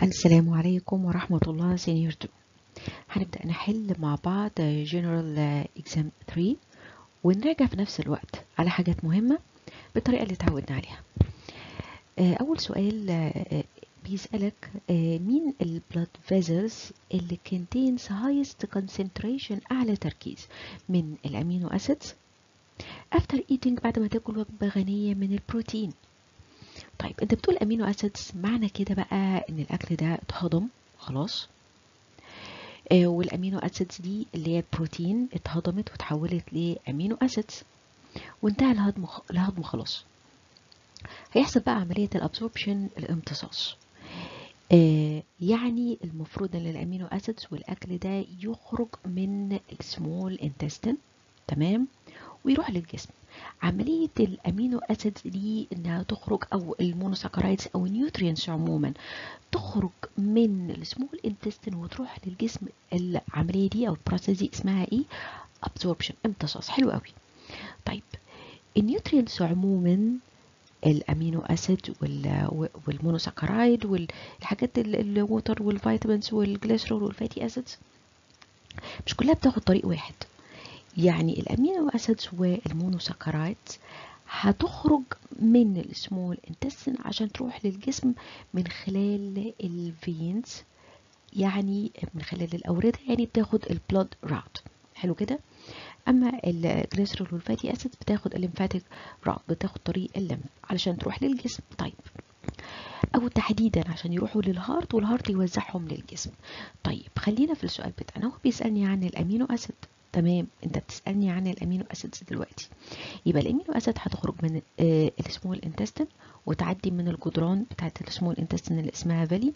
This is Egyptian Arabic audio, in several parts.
السلام عليكم ورحمة الله سينيور 2 هنبدأ نحل مع بعض General Exam 3 ونراجع في نفس الوقت على حاجات مهمة بالطريقة اللي تعودنا عليها أول سؤال بيسألك مين ال blood vessels اللي contains highest concentration أعلى تركيز من الأمينو أسيدز after eating بعد ما تاكل وجبة غنية من البروتين طيب انت بتقول امينو اسيدز معنى كده بقى ان الاكل ده اتهضم خلاص آه والامينو اسيدز دي اللي هي البروتين اتهضمت وتحولت لامينو اسيدز وانتهى الهضم الهضم خلاص هيحصل بقى عملية الابسوربشن الامتصاص آه يعني المفروض ان الامينو اسيدز والاكل ده يخرج من السمول انتستين تمام ويروح للجسم عملية الأمينو أسيدز دي إنها تخرج أو المونوساكرايدز أو النيوترينز عموما تخرج من السمول انتستين وتروح للجسم العملية دي أو البروسيس دي اسمها إيه؟ absorption امتصاص حلو قوي طيب النيوترينز عموما الامينو اسيد والمونوساكرايد والحاجات الووتر والفيتامينز والجليسرول والفاتي اسيدز مش كلها بتاخد طريق واحد يعني الامينو اسيدز والمونوساكرايدز هتخرج من السمول انتستين عشان تروح للجسم من خلال الفينز يعني من خلال الاورده يعني بتاخد البلود راوت حلو كده اما الجليسرول والفاتي اسيدز بتاخد الليمفاتيك راوت بتاخد طريق الليمف علشان تروح للجسم طيب او تحديدا عشان يروحوا للهارت والهارت يوزعهم للجسم طيب خلينا في السؤال بتاعنا هو بيسالني عن الامينو اسيد تمام انت بتسالني عن الامينو اسيدز دلوقتي يبقى الامينو اسيد هتخرج من آه السمول انتستين وتعدي من الجدران بتاعت السمول انتستين اللي اسمها فالي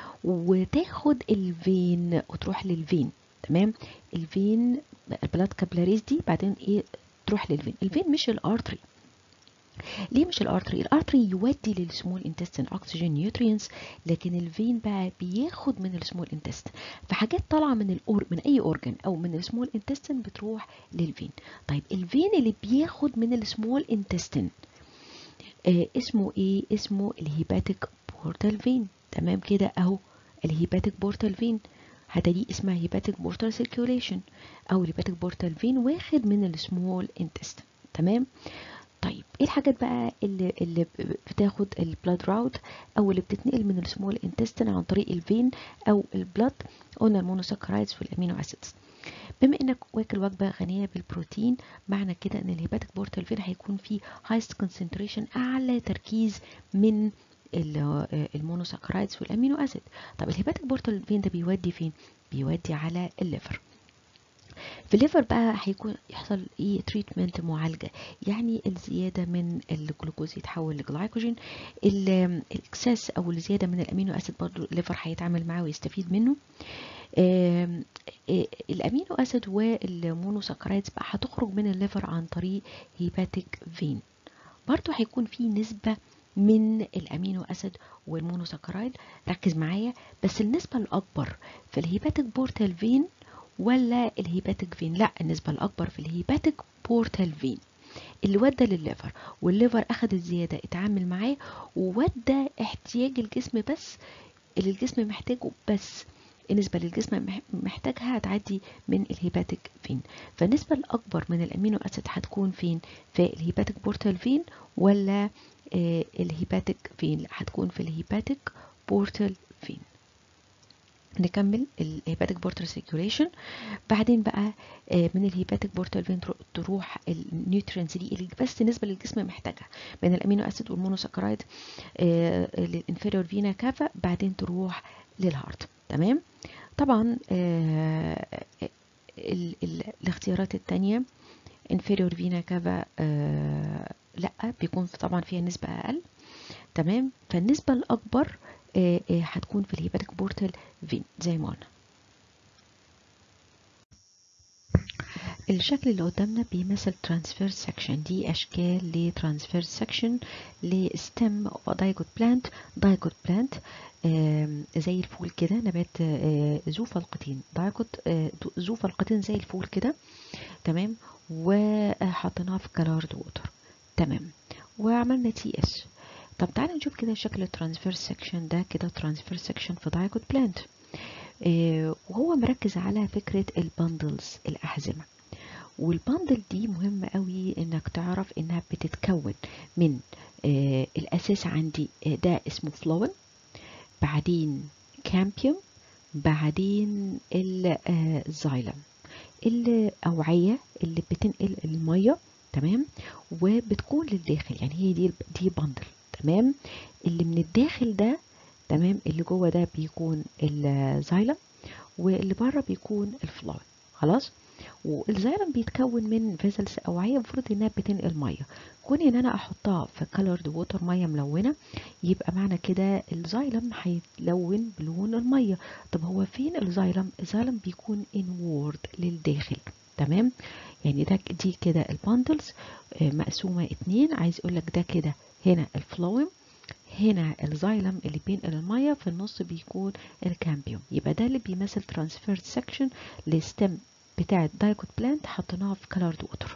وتاخد الفين وتروح للفين تمام الفين البلاد كابلاريز دي بعدين ايه تروح للفين الفين مش الارتري ليه مش الارتري الارتري يودي للسمول انتستين اكسجين نيوترينز لكن الفين بقى بياخد من السمول انتستين فحاجات طالعه من الأور من اي اورجن او من السمول انتستين بتروح للفين طيب الفين اللي بياخد من السمول انتستين آه اسمه ايه اسمه الهيباتيك بورتال فين تمام كده اهو الهيباتيك بورتال فين حتى دي اسمها هيباتيك بورتال سيركيوليشن او الهيباتيك بورتال فين واخد من السمول انتستين تمام طيب ايه الحاجات بقى اللي اللي بتاخد البلاد راوت او اللي بتتنقل من السمول انتستين عن طريق الفين او البلاد قلنا المونوساكرايدز والامينو اسيدز بما انك واكل وجبه غنيه بالبروتين معنى كده ان الهيباتيك بورتال فين هيكون فيه هايست كونسنتريشن اعلى تركيز من المونوساكرايدز والامينو اسيد طب الهيباتيك بورتال فين ده بيودي فين بيودي على الليفر في الليفر بقى هيكون يحصل ايه تريتمنت معالجه يعني الزياده من الجلوكوز يتحول لجلايكوجين الاكسس او الزياده من الامينو اسيد برضو الليفر هيتعامل معاه ويستفيد منه آه آه الامينو اسيد والمونوساكرايدز بقى هتخرج من الليفر عن طريق هيباتيك فين برضو هيكون في نسبه من الامينو اسيد والمونوساكرايد ركز معايا بس النسبه الاكبر في الهيباتيك بورتال فين ولا الهيباتيك فين لا النسبة الأكبر في الهيباتيك بورتال فين اللي ودى للليفر والليفر أخد الزيادة اتعامل معاه وودى احتياج الجسم بس اللي الجسم محتاجه بس النسبة اللي الجسم محتاجها هتعدي من الهيباتيك فين فالنسبة الأكبر من الأمينو أسيد هتكون فين في الهيباتيك بورتال فين ولا آه الهيباتيك فين هتكون في الهيباتيك بورتال فين نكمل الهيباتيك بورتال سيركيوليشن بعدين بقى من الهيباتيك بورتال فين تروح النيوترينز دي اللي بس نسبه للجسم محتاجها من الامينو اسيد والمونوساكرايد للانفيريور فينا كافا بعدين تروح للهارت تمام طبعا ال ال الاختيارات الثانيه انفيريور فينا كافا لا بيكون طبعا فيها نسبه اقل تمام فالنسبه الاكبر هتكون في الهيباتيك بورتال فين زي ما قلنا الشكل اللي قدامنا بيمثل ترانسفير سكشن دي اشكال لترانسفير سكشن لستم اوف دايجوت بلانت دايجوت بلانت زي الفول كده نبات ذو فلقتين دايجوت ذو فلقتين زي الفول كده تمام وحطيناها في كلارد ووتر تمام وعملنا تي اس طب تعالى نشوف كده شكل الترانسفير سكشن ده كده ترانسفير سكشن في دايكوت بلانت آه وهو مركز على فكرة البندلز الأحزمة والبندل دي مهمة قوي انك تعرف انها بتتكون من آه الاساس عندي آه ده اسمه فلوين بعدين كامبيوم بعدين الزايلم الأوعية اللي بتنقل المية تمام وبتكون للداخل يعني هي دي دي بندل تمام اللي من الداخل ده تمام اللي جوه ده بيكون الزايلم واللي بره بيكون الفلوين خلاص والزايلم بيتكون من فيزلز اوعيه المفروض انها بتنقل ميه كوني ان انا احطها في كالرد ووتر ميه ملونه يبقى معنى كده الزايلم هيتلون بلون الميه طب هو فين الزايلم الزايلم بيكون انورد للداخل تمام يعني ده دي كده الباندلز مقسومه اتنين عايز اقول لك ده كده هنا الفلويم هنا الزايلم اللي بينقل الميه في النص بيكون الكامبيوم يبقى ده اللي بيمثل ترانسفير سكشن لستم بتاعة دايكوت بلانت حطيناها في colored water.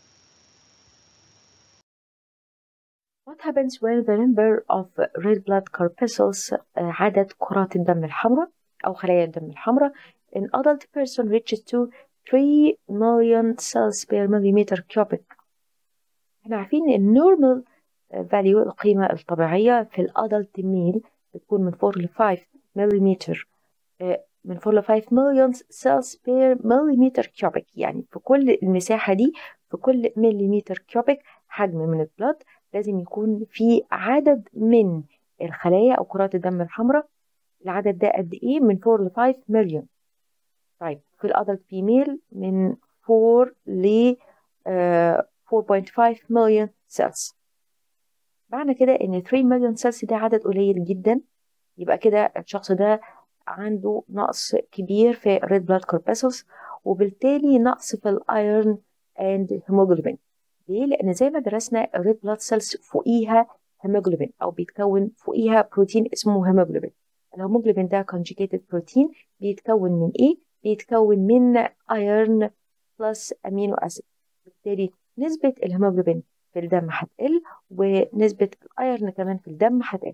What happens when the number of red blood corpuscles عدد كرات الدم الحمراء أو خلايا الدم الحمراء in adult person reaches to 3 million cells per millimeter cubic احنا عارفين ان normal value القيمة الطبيعية في الادلت ميل بتكون من 4 ل 5 مليمتر من 4 ل 5 مليون cells per millimeter cubic يعني في كل المساحة دي في كل مليمتر كوبيك حجم من البلد لازم يكون في عدد من الخلايا أو كرات الدم الحمراء العدد ده قد إيه من 4 ل 5 مليون طيب في الأدلت فيميل من 4 ل uh, 4.5 مليون cells معنى كده إن 3 مليون cells ده عدد قليل جدا يبقى كده الشخص ده عنده نقص كبير في red blood corpuscles وبالتالي نقص في الايرون اند هيموجلوبين ليه؟ لأن زي ما درسنا red blood cells فوقيها هيموجلوبين أو بيتكون فوقيها بروتين اسمه هيموجلوبين الهيموجلوبين ده conjugated بروتين بيتكون من إيه؟ بيتكون من ايرون بلس أمينو أسيد بالتالي نسبة الهيموجلوبين في الدم هتقل ونسبة الايرون كمان في الدم هتقل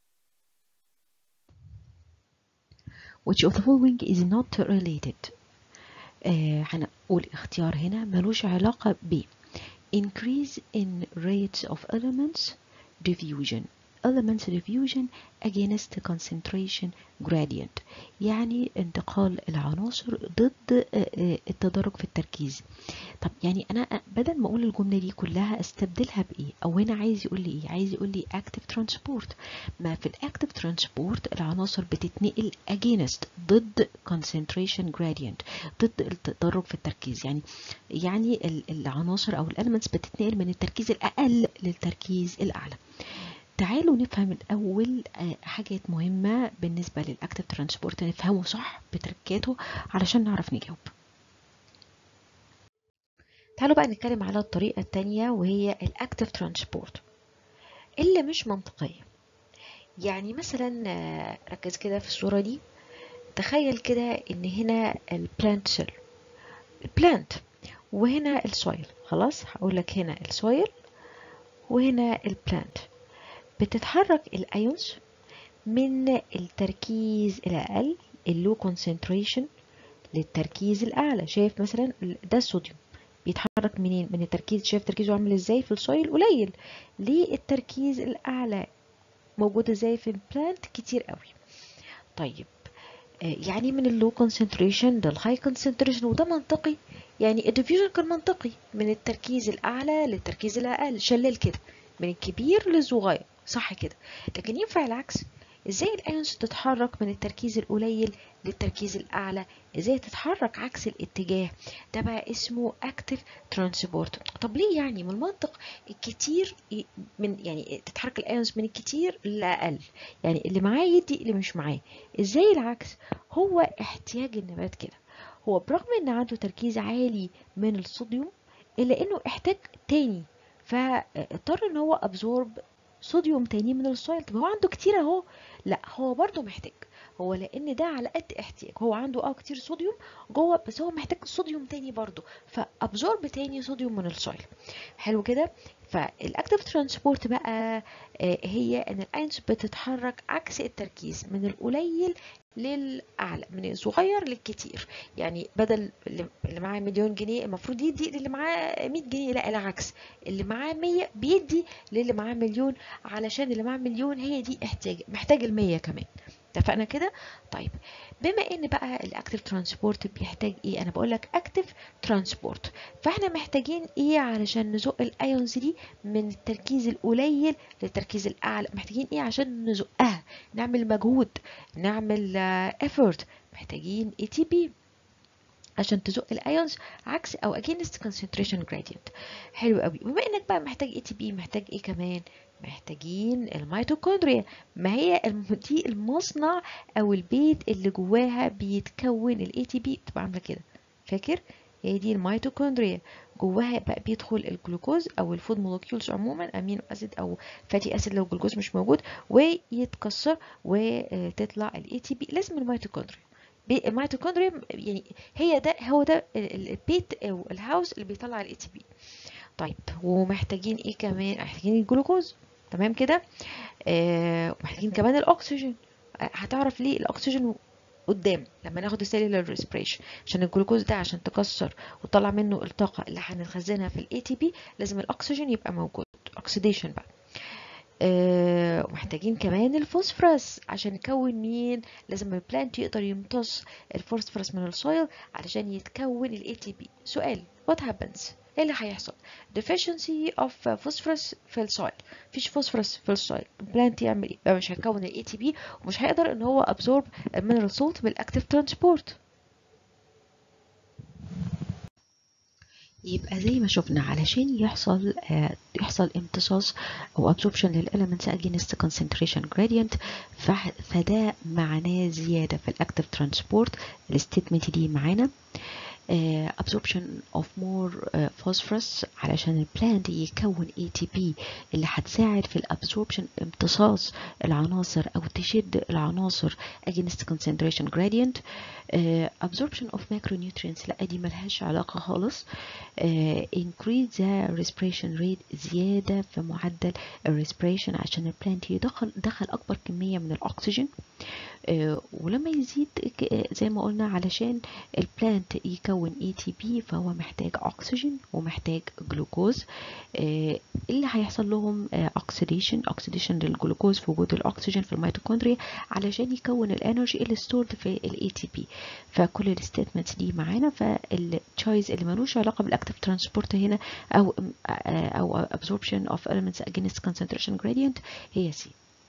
which of the following is not related آه هنقول اختيار هنا ملوش علاقة ب increase in rates of elements diffusion elements diffusion against concentration gradient يعني انتقال العناصر ضد التدرج في التركيز طب يعني انا بدل ما اقول الجمله دي كلها استبدلها بايه او هنا عايز يقول لي ايه عايز يقول لي active transport ما في الاكتيف ترانسبورت العناصر بتتنقل against ضد concentration gradient ضد التدرج في التركيز يعني يعني العناصر او الاليمنتس بتتنقل من التركيز الاقل للتركيز الاعلى تعالوا نفهم الأول حاجات مهمة بالنسبة للأكتيف ترانسبورت نفهمه صح بتركاته علشان نعرف نجاوب تعالوا بقى نتكلم على الطريقة التانية وهي الأكتيف ترانسبورت اللي مش منطقية يعني مثلا ركز كده في الصورة دي تخيل كده ان هنا البلانت سيل البلانت وهنا السويل خلاص هقول لك هنا السويل وهنا البلانت بتتحرك الايونز من التركيز الاقل اللو كونسنتريشن للتركيز الاعلى شايف مثلا ده الصوديوم بيتحرك منين من التركيز شايف تركيزه عامل ازاي في السويل قليل ليه التركيز الاعلى موجود ازاي في البلانت كتير قوي طيب يعني من اللو كونسنتريشن للهاي كونسنتريشن وده منطقي يعني الديفيوجن كان منطقي من التركيز الاعلى للتركيز الاقل شلل كده من الكبير للصغير صح كده لكن ينفع العكس ازاي الايونز تتحرك من التركيز القليل للتركيز الاعلى ازاي تتحرك عكس الاتجاه ده بقى اسمه اكتف ترانسبورت طب ليه يعني من المنطق الكتير من يعني تتحرك الايونز من الكتير للاقل يعني اللي معاه يدي اللي مش معاه ازاي العكس هو احتياج النبات كده هو برغم ان عنده تركيز عالي من الصوديوم الا انه احتاج تاني فاضطر ان هو ابزورب صوديوم تاني من السويل طب هو عنده كتير اهو لا هو برضو محتاج هو لان ده على قد احتياج هو عنده اه كتير صوديوم جوه بس هو محتاج صوديوم تاني برضو فابزورب تاني صوديوم من السويل حلو كده فالاكتيف ترانسبورت بقى آه، هي ان الاينز بتتحرك عكس التركيز من القليل للاعلى من الصغير للكتير يعني بدل اللي اللي معاه مليون جنيه المفروض يدي للي معاه 100 جنيه لا العكس اللي معاه 100 بيدي للي معاه مليون علشان اللي معاه مليون هي دي احتياج محتاج ال 100 كمان اتفقنا كده طيب بما ان بقى الاكتيف ترانسبورت بيحتاج ايه انا بقول لك اكتيف ترانسبورت فاحنا محتاجين ايه علشان نزق الايونز دي من التركيز القليل للتركيز الاعلى محتاجين ايه عشان نزقها نعمل مجهود نعمل ايفورت محتاجين اي تي بي عشان تزق الايونز عكس او against concentration gradient حلو قوي بما انك بقى محتاج اي تي بي محتاج ايه كمان محتاجين الميتوكوندريا ما هي الم- دي المصنع او البيت اللي جواها بيتكون الاي تي بي بتبقى عامله كده فاكر هي دي الميتوكوندريا جواها بقى بيدخل الجلوكوز او الفود مولكيولز عموما امينو اسيد او فاتي اسيد لو الجلوكوز مش موجود ويتكسر وتطلع الاي تي بي لازم الميتوكوندريا بي- الميتوكوندريا يعني هي ده هو ده ال- ال- البيت او الهاوس اللي بيطلع الاي تي بي طيب ومحتاجين ايه كمان محتاجين الجلوكوز تمام كده آه ومحتاجين كمان الاكسجين آه، هتعرف ليه الاكسجين قدام لما ناخد السيلولار ريسبريشن عشان الجلوكوز ده عشان تكسر وتطلع منه الطاقه اللي هنخزنها في الاي تي بي لازم الاكسجين يبقى موجود اوكسيديشن بقى آه، ومحتاجين كمان الفوسفورس عشان نكون مين لازم البلانت يقدر يمتص الفوسفورس من السويل علشان يتكون الاي تي بي سؤال what happens ايه اللي هيحصل deficiency of phosphorus في السويل مفيش فوسفورس في السويل البلانت يعمل ايه يبقى مش هيكون الاي تي بي ومش هيقدر ان هو absorb المينرال سولت بالاكتيف ترانسبورت يبقى زي ما شفنا علشان يحصل آه، يحصل امتصاص او absorption للاليمنتس against concentration gradient فح- فده معناه زياده في الاكتيف ترانسبورت الستيتمنت دي معانا آه، absorption of more آه، phosphorus علشان البلانت يكون ATP اللي هتساعد في الابسوربشن امتصاص العناصر او تشد العناصر against concentration gradient آه، absorption of macronutrients لا دي ملهاش علاقة خالص آه، increase the respiration rate زيادة في معدل الريسبريشن عشان البلانت يدخل دخل أكبر كمية من الأكسجين آه، ولما يزيد ك- آه، زي ما قلنا علشان البلانت يكون اي تي بي فهو محتاج اكسجين ومحتاج جلوكوز آه، اللي هيحصل لهم اوكسيديشن اوكسيديشن للجلوكوز في وجود الاكسجين في الميتوكوندريا علشان يكون الانرجي اللي ستورد في الاي تي بي فكل الستيتمنتس دي معانا فالتشويز اللي ملوش علاقه بالاكتيف ترانسبورت هنا او آه، او absorption of elements against concentration gradient هي سي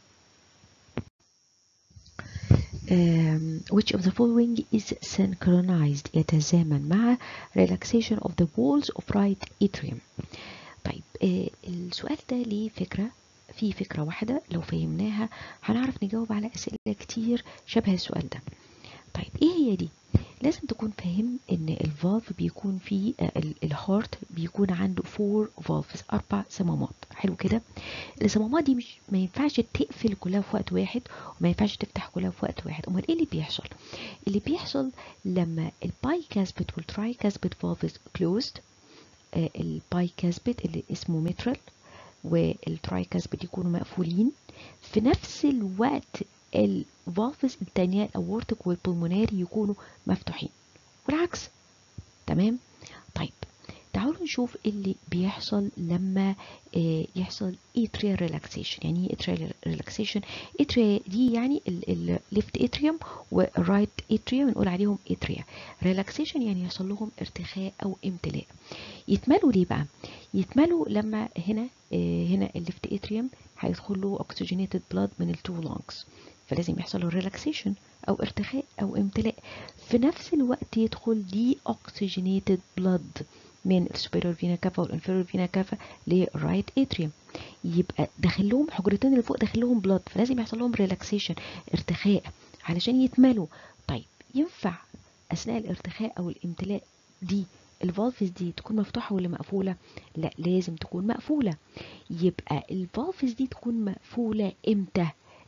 um, which of the following is synchronized يتزامن مع relaxation of the walls of right atrium طيب آه السؤال ده ليه فكرة في فكرة واحدة لو فهمناها هنعرف نجاوب على أسئلة كتير شبه السؤال ده طيب ايه هي دي لازم تكون فاهم ان الفالف بيكون فيه آه، ال- الهارت بيكون عنده فور فالفز اربع صمامات حلو كده الصمامات دي مش ما ينفعش تقفل كلها في وقت واحد وما ينفعش تفتح كلها في وقت واحد امال ايه اللي بيحصل اللي بيحصل لما الباي كاسبت والتراي كاسبت فالفز كلوزد الباي كاسبت اللي اسمه مترال والتراي كاسبت يكونوا مقفولين في نفس الوقت الفالفز التانية الاورتيك والبulmonary يكونوا مفتوحين والعكس تمام طيب تعالوا نشوف اللي بيحصل لما آه، يحصل atrial relaxation يعني ايه atrial relaxation atria دي يعني الليفت اتريوم والرايت اتريوم نقول عليهم اتريا relaxation يعني يحصل لهم ارتخاء او امتلاء يتملوا ليه بقى يتملوا لما هنا آه، هنا الليفت اتريوم هيدخل له oxygenated blood من التو lungs فلازم يحصل له relaxation او ارتخاء او امتلاء في نفس الوقت يدخل دي oxygenated blood من السوبيريور فينا كافا والانفيريور فينا كافا للرايت اتريوم يبقى داخل لهم حجرتين اللي فوق داخل لهم بلاد فلازم يحصل لهم ريلاكسيشن ارتخاء علشان يتملوا طيب ينفع اثناء الارتخاء او الامتلاء دي الفالفز دي تكون مفتوحة ولا مقفولة؟ لا لازم تكون مقفولة يبقى الفالفز دي تكون مقفولة امتى؟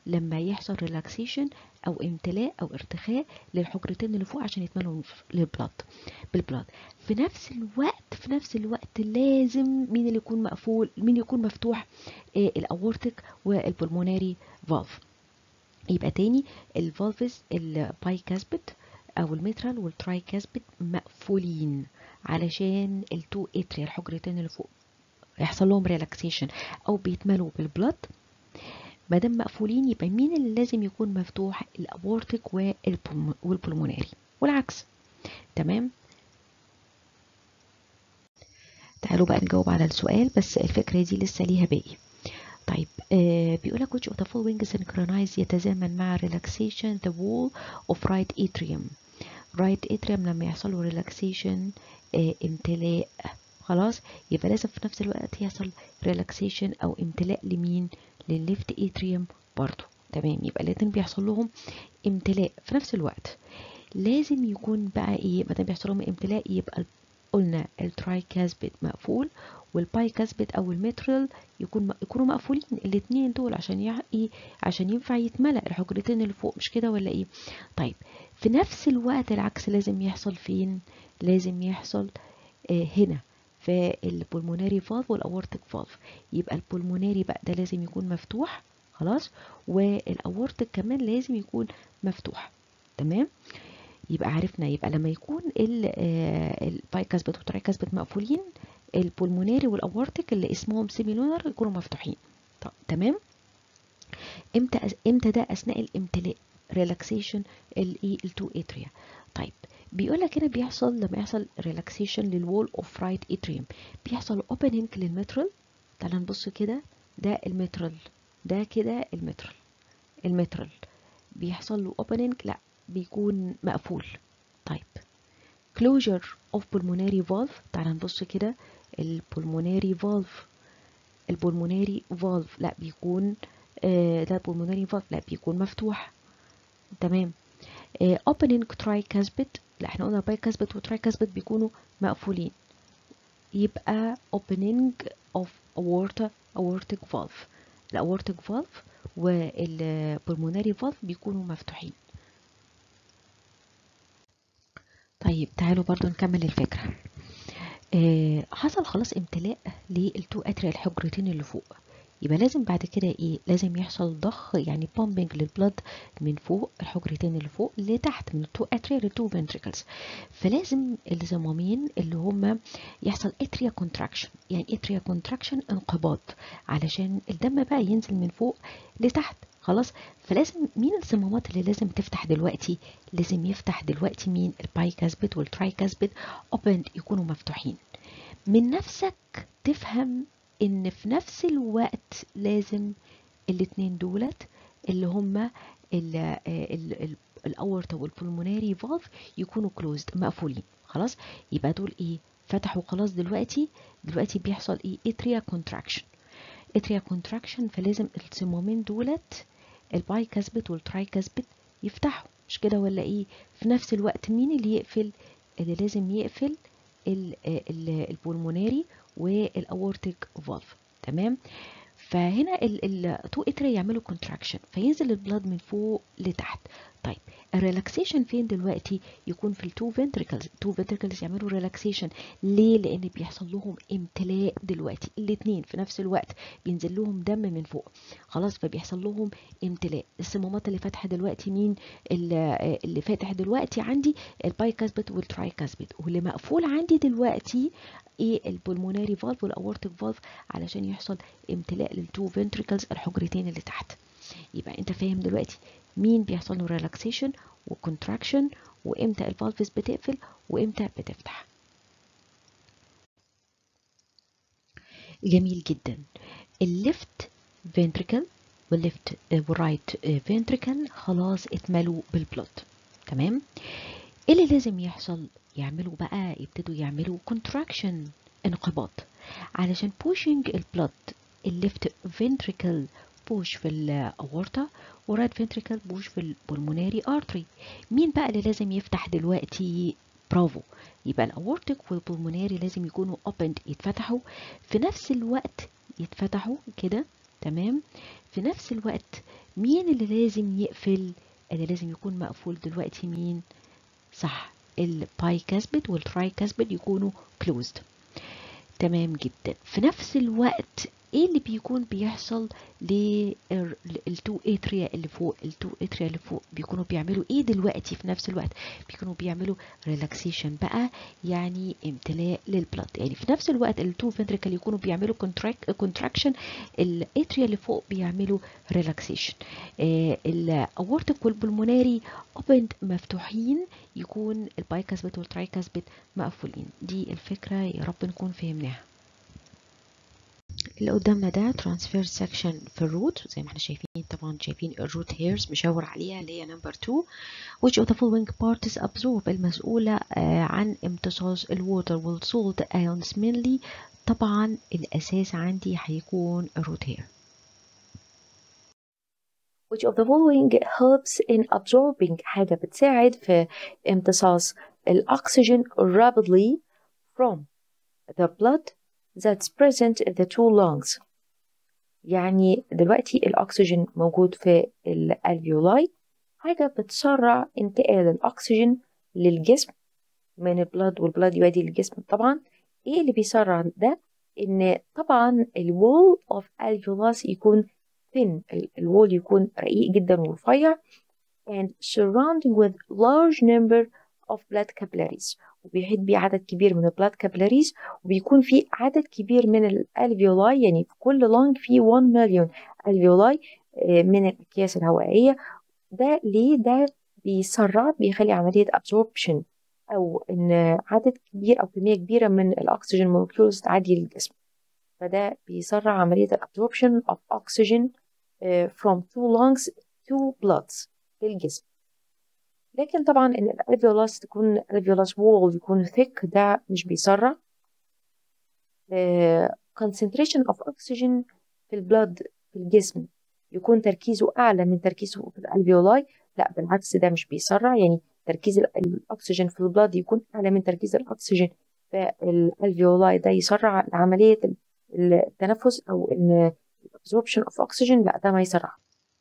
لما يحصل ريلاكسيشن او امتلاء او ارتخاء للحجرتين اللي فوق عشان يتملوا للبلاد بالبلاد في نفس الوقت في نفس الوقت لازم مين اللي يكون مقفول مين يكون مفتوح آه الاورتيك والبلموناري فالف يبقى تاني الفالفز البايكاسبت او الميترال والترايكاسبت مقفولين علشان التو اتريا الحجرتين اللي فوق يحصل لهم ريلاكسيشن او بيتملوا بالبلد ما دام مقفولين يبقى مين اللي لازم يكون مفتوح الاورتيك والبلموناري والعكس تمام تعالوا بقى نجاوب على السؤال بس الفكرة دي لسه ليها باقي طيب آه بيقول لك which of the following synchronize يتزامن مع relaxation the wall of right atrium right atrium لما يحصل له relaxation آه امتلاء خلاص يبقى لازم في نفس الوقت يحصل relaxation او امتلاء لمين للليفت اتريوم برضو تمام يبقى الاتنين بيحصل لهم امتلاء في نفس الوقت لازم يكون بقى ايه ما دام بيحصل لهم امتلاء يبقى قلنا التراي كاسبت مقفول والباي كاسبت او المترال يكون يكونوا مقفولين الاثنين دول عشان يع... ايه عشان ينفع يتملأ الحجرتين اللي فوق مش كده ولا ايه طيب في نفس الوقت العكس لازم يحصل فين لازم يحصل آه هنا في البولموناري فالف والاورتيك فالف يبقى البولموناري بقى ده لازم يكون مفتوح خلاص والاورتيك كمان لازم يكون مفتوح تمام يبقى عرفنا يبقى لما يكون البايكاسبت والترايكاسبت مقفولين البولموناري والاورتيك اللي اسمهم سيميلونر يكونوا مفتوحين طب تمام امتى امتى ده اثناء الامتلاء ريلاكسيشن الايه التو اتريا طيب بيقول لك هنا بيحصل لما يحصل ريلاكسيشن للوول اوف رايت اتريوم بيحصل اوبننج للمترال تعال نبص كده ده المترال ده كده المترال المترال بيحصل له اوبننج لا بيكون مقفول طيب closure of pulmonary valve تعال نبص كده البولموناري فالف البولموناري فالف لا بيكون آه ده البولموناري فالف لا بيكون مفتوح تمام آه opening tricuspid لا احنا قلنا bicuspid و tricuspid بيكونوا مقفولين يبقى opening of aorta aortic valve الاورتيك فالف والبولموناري فالف بيكونوا مفتوحين طيب تعالوا برضو نكمل الفكرة آه حصل خلاص امتلاء للتو اتريا الحجرتين اللي فوق يبقى لازم بعد كده ايه لازم يحصل ضخ يعني بومبنج للبلد من فوق الحجرتين اللي فوق لتحت من التو اتريا للتو فنتريكلز فلازم الزمامين اللي هما يحصل اتريا كونتراكشن يعني اتريا كونتراكشن انقباض علشان الدم بقى ينزل من فوق لتحت خلاص فلازم مين الصمامات اللي لازم تفتح دلوقتي لازم يفتح دلوقتي مين البايكاسبت والترايكاسبت اوبند يكونوا مفتوحين من نفسك تفهم ان في نفس الوقت لازم الاتنين دولت اللي هما الاورتا والبولموناري فالف يكونوا كلوزد مقفولين خلاص يبقى دول ايه فتحوا خلاص دلوقتي دلوقتي بيحصل ايه اتريا كونتراكشن اتريا كونتراكشن فلازم الصمامين دولت الباي كاسبت والتراي كاسبت يفتحوا مش كده ولا ايه في نفس الوقت مين اللي يقفل اللي لازم يقفل البولموناري والاورتيك فالف تمام فهنا التو اتري يعملوا كونتراكشن فينزل البلاد من فوق لتحت طيب الريلاكسيشن فين دلوقتي يكون في التو فنتريكلز التو فنتريكلز يعملوا ريلاكسيشن ليه لان بيحصل لهم امتلاء دلوقتي الاثنين في نفس الوقت بينزل لهم دم من فوق خلاص فبيحصل لهم امتلاء الصمامات اللي فاتحه دلوقتي مين اللي, اللي فاتح دلوقتي عندي البايكاسبت والترايكاسبت واللي مقفول عندي دلوقتي ايه البولموناري فالف والاورتيك فالف علشان يحصل امتلاء للتو فنتريكلز الحجرتين اللي تحت يبقى انت فاهم دلوقتي مين بيحصل له ريلاكسيشن وكونتراكشن وامتى الفالفز بتقفل وامتى بتفتح جميل جدا الليفت فنتريكل والليفت والرايت فنتريكل خلاص اتملوا بالبلود تمام ايه اللي لازم يحصل يعملوا بقى يبتدوا يعملوا كونتراكشن انقباض علشان pushing البلود الليفت فنتريكل بوش في الاورتا ورايت فنتريكل بوش في البولموناري ارتري مين بقى اللي لازم يفتح دلوقتي برافو يبقى الاورتيك والبولموناري لازم يكونوا اوبند يتفتحوا في نفس الوقت يتفتحوا كده تمام في نفس الوقت مين اللي لازم يقفل اللي لازم يكون مقفول دلوقتي مين صح الباي كاسبت والتراي كاسبت يكونوا closed تمام جدا في نفس الوقت ايه اللي بيكون بيحصل للتو اتريا اللي فوق التو اتريا اللي فوق بيكونوا بيعملوا ايه دلوقتي في نفس الوقت بيكونوا بيعملوا ريلاكسيشن بقى يعني امتلاء للبلد يعني في نفس الوقت التو فنتريكل يكونوا بيعملوا كونتراكشن الاتريا اللي فوق بيعملوا ريلاكسيشن الاورتيك والبلموناري اوبند مفتوحين يكون البايكاسبت والترايكاسبت مقفولين دي الفكره يا رب نكون فهمناها اللي قدامنا ده ترانسفير سكشن في الروت زي ما احنا شايفين طبعا شايفين الروت هيرز مشاور عليها اللي هي نمبر 2 which of the following parts absorb المسؤولة عن امتصاص الووتر والسولت ions mainly طبعا الأساس عندي هيكون الروت هير which of the following helps in absorbing حاجة بتساعد في امتصاص الأكسجين rapidly from the blood that's present in the two lungs يعني دلوقتي الأكسجين موجود في الألفيولاي حاجة بتسرع انتقال الأكسجين للجسم من البلد والبلد يودي للجسم طبعا ايه اللي بيسرع ده ان طبعا الوول اوف الفيولاس يكون thin الوول يكون رقيق جدا ورفيع and surrounding with large number of blood capillaries وبيحيط بيه عدد كبير من البلاد كابيلاريز وبيكون في عدد كبير من الالفيولاي يعني في كل لونج في 1 مليون الفيولاي من الاكياس الهوائيه ده ليه ده بيسرع بيخلي عمليه absorption او ان عدد كبير او كميه كبيره من الاكسجين مولكيولز تعدي للجسم فده بيسرع عمليه الابسوربشن of oxygen from two lungs to bloods للجسم لكن طبعا ان الالفيولاس تكون الالفيولاس وول يكون ثيك ده مش بيسرع uh, concentration of oxygen في البلد في الجسم يكون تركيزه اعلى من تركيزه في الالفيولاي لا بالعكس ده مش بيسرع يعني تركيز الاكسجين في البلد يكون اعلى من تركيز الاكسجين في الالفيولاي ده يسرع عمليه التنفس او ان absorption of oxygen لا ده ما يسرع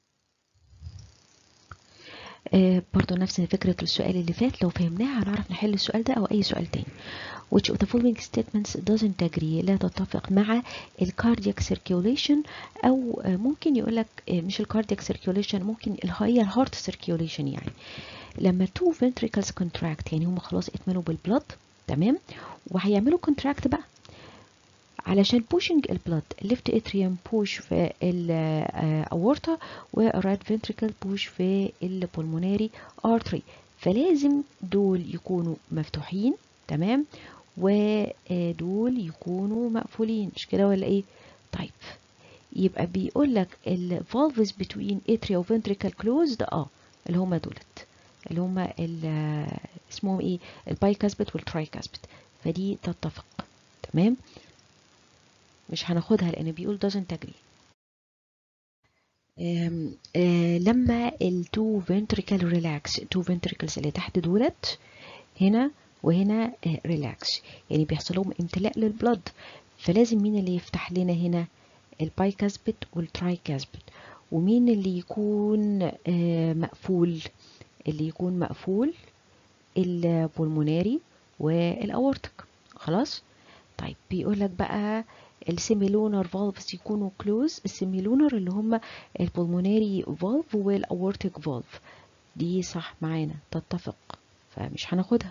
آه برضو نفس فكرة السؤال اللي فات لو فهمناها هنعرف نحل السؤال ده أو أي سؤال تاني which of the following statements doesn't agree لا تتفق مع الكاردياك circulation أو آه ممكن يقولك آه مش الكاردياك circulation ممكن هي الهارت circulation يعني لما two ventricles contract يعني هم خلاص اتملوا بالبلد تمام وهيعملوا contract بقى علشان pushing البلد left atrium push في الاورطة والرايت ventricle push في البلموناري artery فلازم دول يكونوا مفتوحين تمام ودول يكونوا مقفولين مش كده ولا ايه طيب يبقى بيقول لك الفالفز بتوين اتريا وفنتريكال كلوزد اه اللي هما دولت اللي هما اسمهم ايه البايكاسبت والترايكاسبت فدي تتفق تمام مش هناخدها لان بيقول doesn't agree آم آم لما التو ventricle relax تو ventricles اللي تحت دولت هنا وهنا ريلاكس يعني بيحصل لهم امتلاء للبلد فلازم مين اللي يفتح لنا هنا البايكاسبت والترايكاسبت ومين اللي يكون مقفول اللي يكون مقفول البولموناري والاورتك خلاص طيب بيقول لك بقى السيميلونر فالفز يكونوا كلوز السيميلونر اللي هم البولموناري فالف والاورتيك فالف دي صح معانا تتفق فمش هناخدها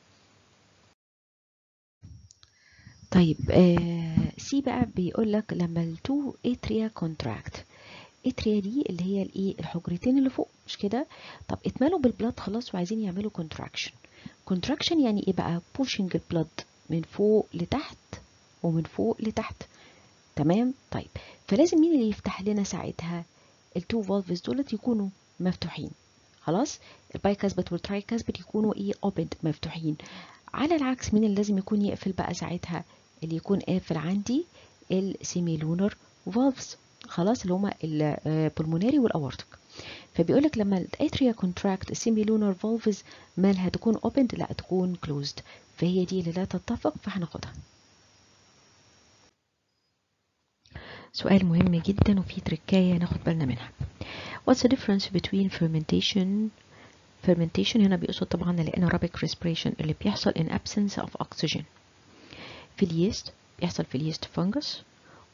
طيب آه سي بقى بيقول لك لما التو اتريا كونتراكت اتريا دي اللي هي الايه الحجرتين اللي فوق مش كده طب اتملوا بالبلاد خلاص وعايزين يعملوا كونتراكشن كونتراكشن يعني ايه بقى بوشنج البلاد من فوق لتحت ومن فوق لتحت تمام طيب فلازم مين اللي يفتح لنا ساعتها التو فالفز دولت يكونوا مفتوحين خلاص البايكاسبت والترايكاسبت يكونوا ايه اوبند مفتوحين على العكس مين اللي لازم يكون يقفل بقى ساعتها اللي يكون قافل عندي السيميلونر فالفز خلاص اللي هما البلموناري والاورتك فبيقول لك لما الاتريا كونتراكت السيميلونر فالفز مالها تكون اوبند لا تكون كلوزد فهي دي اللي لا تتفق فهناخدها سؤال مهم جدا وفيه تركاية ناخد بالنا منها What's the difference between fermentation fermentation هنا بيقصد طبعا الانيروبيك respiration اللي بيحصل in absence of oxygen في اليست بيحصل في اليست فانجس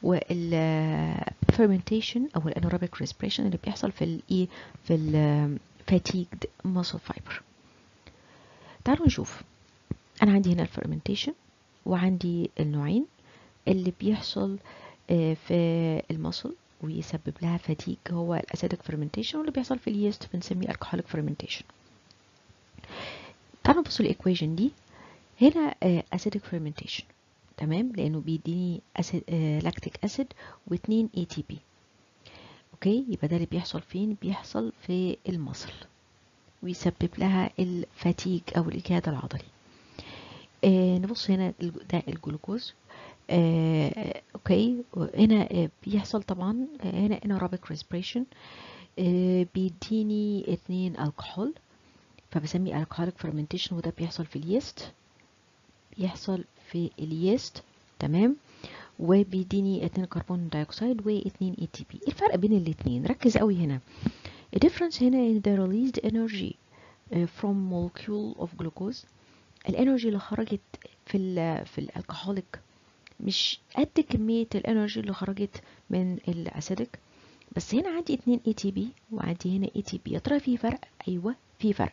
وال fermentation او الانيروبيك respiration اللي بيحصل في الايه في ال fatigued muscle fiber تعالوا نشوف انا عندي هنا الفرمنتيشن وعندي النوعين اللي بيحصل في المصل ويسبب لها فتيج هو الاسيدك فرمنتيشن واللي بيحصل في اليست بنسميه الكحوليك فرمنتيشن تعالوا نبص الايكويشن دي هنا اسيدك فرمنتيشن تمام لانه بيديني أسيد لاكتيك اسيد و2 اي تي بي اوكي يبقى ده اللي بيحصل فين بيحصل في المصل ويسبب لها الفاتيج او الاجهاد العضلي آه نبص هنا ده الجلوكوز آه اوكي هنا آه بيحصل طبعا آه هنا انيروبيك ريسبريشن آه بيديني اتنين الكحول فبسميه الكحوليك فرمنتيشن وده بيحصل في اليست بيحصل في اليست تمام وبيديني اتنين كربون دايوكسيد واتنين اي تي بي الفرق بين الاتنين ركز قوي هنا The difference هنا in the released energy uh, from molecule of glucose الانرجي اللي خرجت في ال في الالكحوليك مش قد كمية الانرجي اللي خرجت من الاسيدك بس هنا عندي اتنين اي تي بي وعندي هنا اي تي بي يا ترى في فرق ايوه في فرق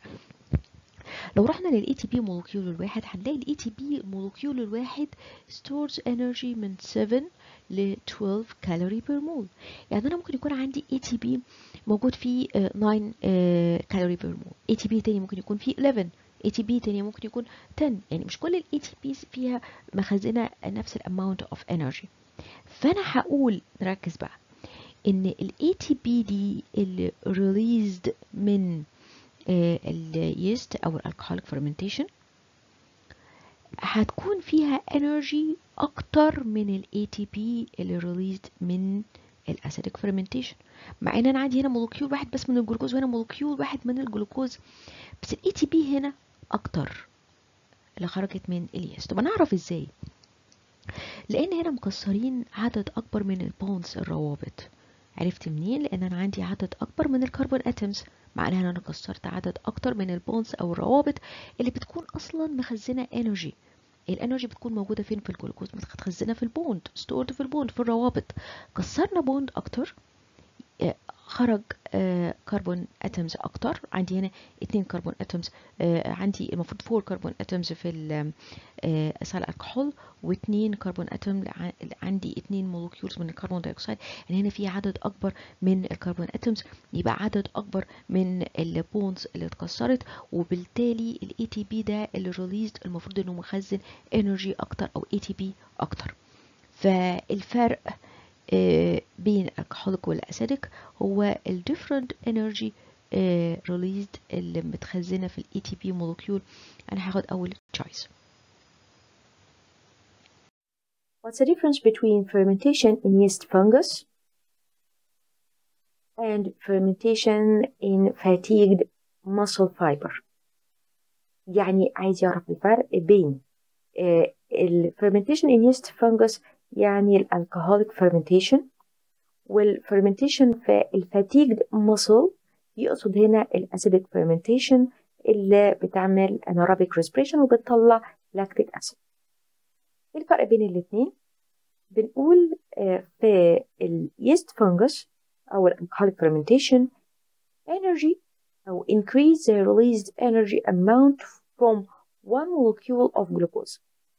لو رحنا للاي تي بي مولكيول الواحد هنلاقي الاي تي بي مولكيول الواحد stores energy من 7 ل 12 كالوري بير مول يعني انا ممكن يكون عندي اي تي بي موجود فيه 9 كالوري بير مول اي تي بي تاني ممكن يكون فيه 11 اي تي بي تانية ممكن يكون 10 يعني مش كل الاي تي بيز فيها مخزنه نفس الاماونت اوف انرجي فانا هقول نركز بقى ان الاي تي بي دي اللي ريليزد من اليست او الالكحوليك فرمنتيشن هتكون فيها انرجي اكتر من الاي تي بي اللي ريليزد من الاسيدك فرمنتيشن مع ان انا عندي هنا مولكيول واحد بس من الجلوكوز وهنا مولكيول واحد من الجلوكوز بس الاي تي بي هنا اكتر اللي خرجت من اليست طب انا اعرف ازاي لان هنا مكسرين عدد اكبر من البونز الروابط عرفت منين لان انا عندي عدد اكبر من الكربون اتومز معناها ان انا كسرت عدد اكتر من البونز او الروابط اللي بتكون اصلا مخزنه انرجي الانرجي بتكون موجوده فين في الجلوكوز متخزنه في البوند ستورد في البوند في الروابط كسرنا بوند اكتر خرج كربون اتومز اكتر عندي هنا اتنين كربون اتومز عندي المفروض فور كربون اتومز في اسال الكحول واتنين كربون اتوم عندي اتنين مولكيولز من الكربون دايوكسيد يعني هنا في عدد اكبر من الكربون اتومز يبقى عدد اكبر من البونز اللي اتكسرت وبالتالي الاي تي بي ده اللي ريليزد المفروض انه مخزن انرجي اكتر او اي تي بي اكتر فالفرق بين الكحوليك والاسيدك هو ال different energy released اللي متخزنه في الاي تي بي مولكيول انا هاخد اول choice What's the difference between fermentation in yeast fungus and fermentation in fatigued muscle fiber يعني عايز يعرف الفرق بين الفرمنتيشن in yeast fungus يعني الالكهوليك fermentation والفرمنتيشن في الفاتيجد muscle يقصد هنا الاسيدك fermentation اللي بتعمل anaerobic respiration وبتطلع lactic acid ايه الفرق بين الاتنين بنقول في اليست fungus او الالكهوليك fermentation energy أو increase the released energy amount from one molecule of glucose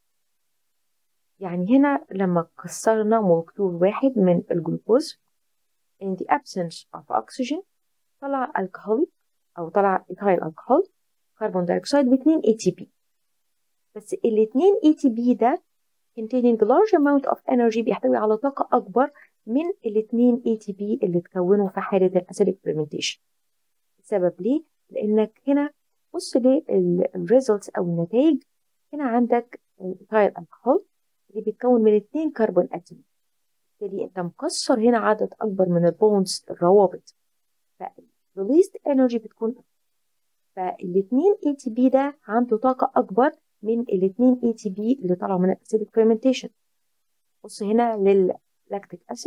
يعني هنا لما كسرنا مولكيول واحد من الجلوكوز in the absence of oxygen طلع الكحوليك أو طلع إيثايل الكحول كربون دايوكسيد باتنين ATP بس الاتنين ATP ده containing large amount of energy بيحتوي على طاقة أكبر من الاتنين ATP اللي اتكونوا في حالة الأسيدك fermentation السبب ليه؟ لأنك هنا بص للريزلتس أو النتائج هنا عندك الإيثايل الكحول اللي بيتكون من اتنين كربون اتوم بالتالي انت مكسر هنا عدد اكبر من البونز الروابط فالريليزد انرجي بتكون فالاتنين اي تي بي ده عنده طاقة اكبر من الاتنين اي تي بي اللي طلعوا من الاسيدك فيرمنتيشن بص هنا لللاكتيك اسيد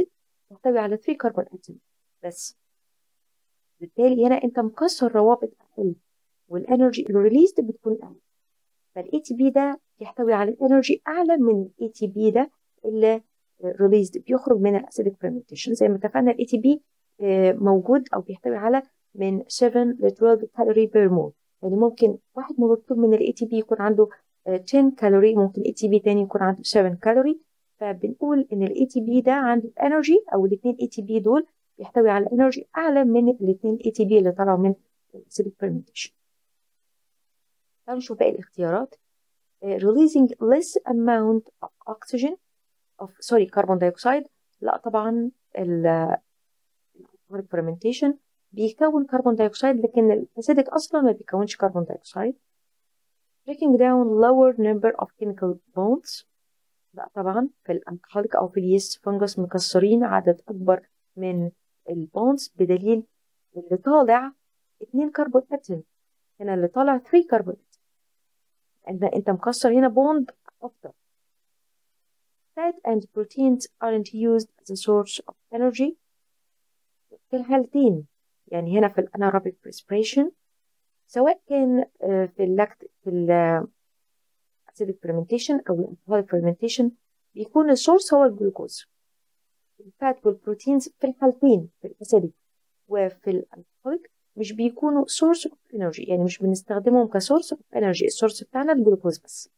تحتوي على 3 كربون اتوم بس بالتالي هنا انت مكسر روابط اقل والانرجي الريليزد بتكون اقل فالاي تي بي ده يحتوي على انرجي اعلى من الاي تي بي ده اللي ريليزد بيخرج من الاسيدك فيرمنتيشن زي ما اتفقنا الاي تي بي موجود او بيحتوي على من 7 ل 12 كالوري بير مول يعني ممكن واحد مولكيول من الاي تي بي يكون عنده 10 كالوري ممكن اي تي بي تاني يكون عنده 7 كالوري فبنقول ان الاي تي بي ده عنده انرجي او الاثنين اي تي بي دول بيحتوي على انرجي اعلى من الاثنين اي تي بي اللي طلعوا من الاسيدك فيرمنتيشن تعالوا نشوف باقي الاختيارات releasing less amount of oxygen of sorry carbon dioxide لا طبعا ال fermentation بيكون كربون دايوكسيد لكن الاسيدك اصلا ما بيكونش كربون دايوكسيد breaking down lower number of chemical bonds لا طبعا في الالكحوليك او في اليست فنجس مكسرين عدد اكبر من البونز بدليل اللي طالع 2 كربون اتوم هنا اللي طالع 3 كربون انت انت مكسر هنا بوند اكتر fat and proteins aren't used as a source of energy في الحالتين يعني هنا في الاناerobic respiration سواء كان في اللاكت في ال acidic fermentation أو الالكحوليك fermentation بيكون السورس هو الجلوكوز الفات والبروتينز في الحالتين في الأسيدك وفي الالكحوليك مش بيكونوا source of energy يعني مش بنستخدمهم كسورس of energy السورس بتاعنا الجلوكوز بس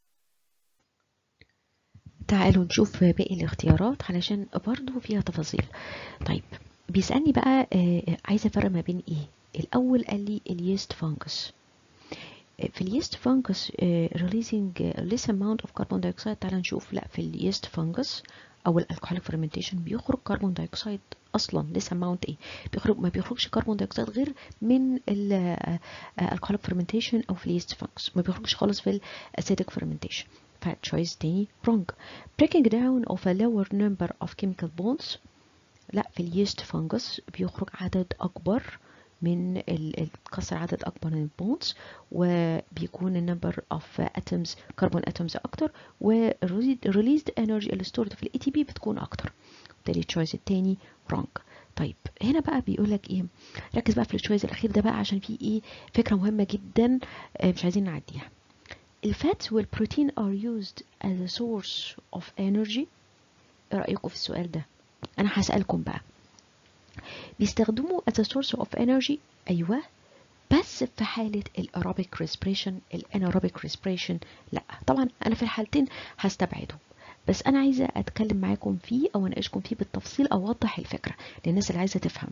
تعالوا نشوف باقي الاختيارات علشان برضو فيها تفاصيل طيب بيسألني بقى آه عايزة أفرق ما بين إيه الأول قال لي اليست فانجس في اليست فانجس releasing less amount of carbon dioxide تعال نشوف لا في اليست فانجس او الالكحوليك فرمنتيشن بيخرج كربون دايوكسيد اصلا لسه اماونت ايه بيخرج ما بيخرجش كربون دايوكسيد غير من الالكحوليك فرمنتيشن او في اليست فانجس ما بيخرجش خالص في الاسيدك فرمنتيشن فتشويس تاني wrong breaking down of a lower number of chemical bonds لا في اليست فانجس بيخرج عدد اكبر من اتكسر عدد اكبر من البونز وبيكون النمبر اوف اتومز كربون اتومز اكتر وريليزد انرجي اللي ستورد في الاي تي بي بتكون اكتر بالتالي التشويس التاني wrong طيب هنا بقى بيقول لك ايه ركز بقى في التشويس الاخير ده بقى عشان في ايه فكره مهمه جدا مش عايزين نعديها الفات والبروتين are used as a source of energy ايه رايكم في السؤال ده انا هسالكم بقى بيستخدموا as a source of energy أيوة بس في حالة الأيروبيك respiration الاناerobic respiration لا طبعا أنا في الحالتين هستبعده بس أنا عايزة أتكلم معاكم فيه أو أناقشكم فيه بالتفصيل أو أوضح الفكرة للناس اللي عايزة تفهم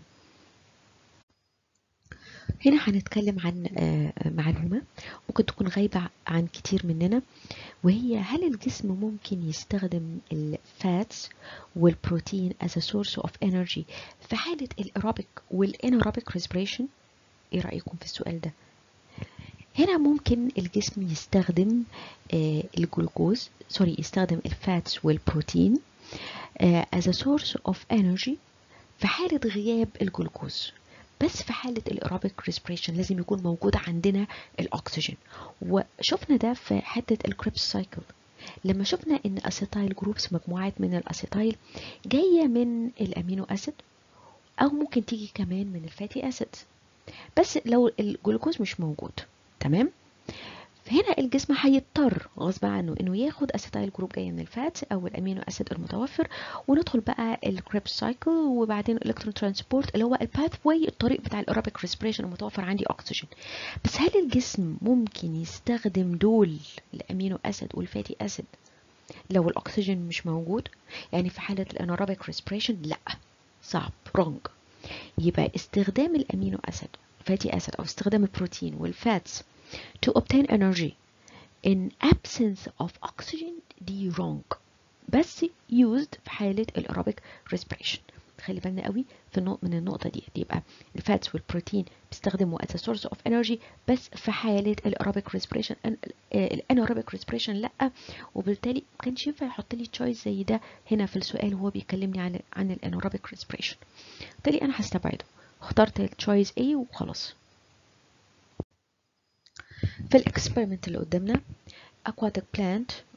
هنا هنتكلم عن معلومة ممكن تكون غايبة عن كتير مننا وهي هل الجسم ممكن يستخدم الفاتس والبروتين as a source of energy في حالة الأيروبيك والانيروبيك respiration ايه رأيكم في السؤال ده هنا ممكن الجسم يستخدم الجلوكوز سوري يستخدم الفاتس والبروتين as a source of energy في حالة غياب الجلوكوز بس في حالة الإيروبيك ريسبريشن لازم يكون موجود عندنا الأكسجين وشفنا ده في حتة الكريبس سايكل لما شفنا ان اسيتايل جروبس مجموعات من الاسيتايل جاية من الامينو اسيد او ممكن تيجي كمان من الفاتي اسيد بس لو الجلوكوز مش موجود تمام فهنا الجسم هيضطر غصب عنه انه ياخد اسيتايل جروب جاي من الفات او الامينو اسيد المتوفر وندخل بقى الكريبس سايكل وبعدين الالكترون ترانسبورت اللي هو الباث واي الطريق بتاع الايروبيك ريسبريشن المتوفر عندي اكسجين بس هل الجسم ممكن يستخدم دول الامينو اسيد والفاتي اسيد لو الاكسجين مش موجود يعني في حاله الانيروبيك ريسبريشن لا صعب رونج يبقى استخدام الامينو اسيد فاتي اسيد او استخدام البروتين والفاتس to obtain energy in absence of oxygen دي wrong بس used في حالة الأيروبيك respiration خلي بالنا قوي في النقطة من النقطة دي يبقى الفاتس والبروتين بيستخدموا as a source of energy بس في حالة الأيروبيك respiration الانيروبيك respiration لأ وبالتالي ما كانش ينفع يحط لي تشويس زي ده هنا في السؤال وهو بيكلمني عن عن الانيروبيك respiration بالتالي أنا هستبعده اخترت التشويس A وخلاص في الاكسبيرمنت اللي قدامنا aquatic plant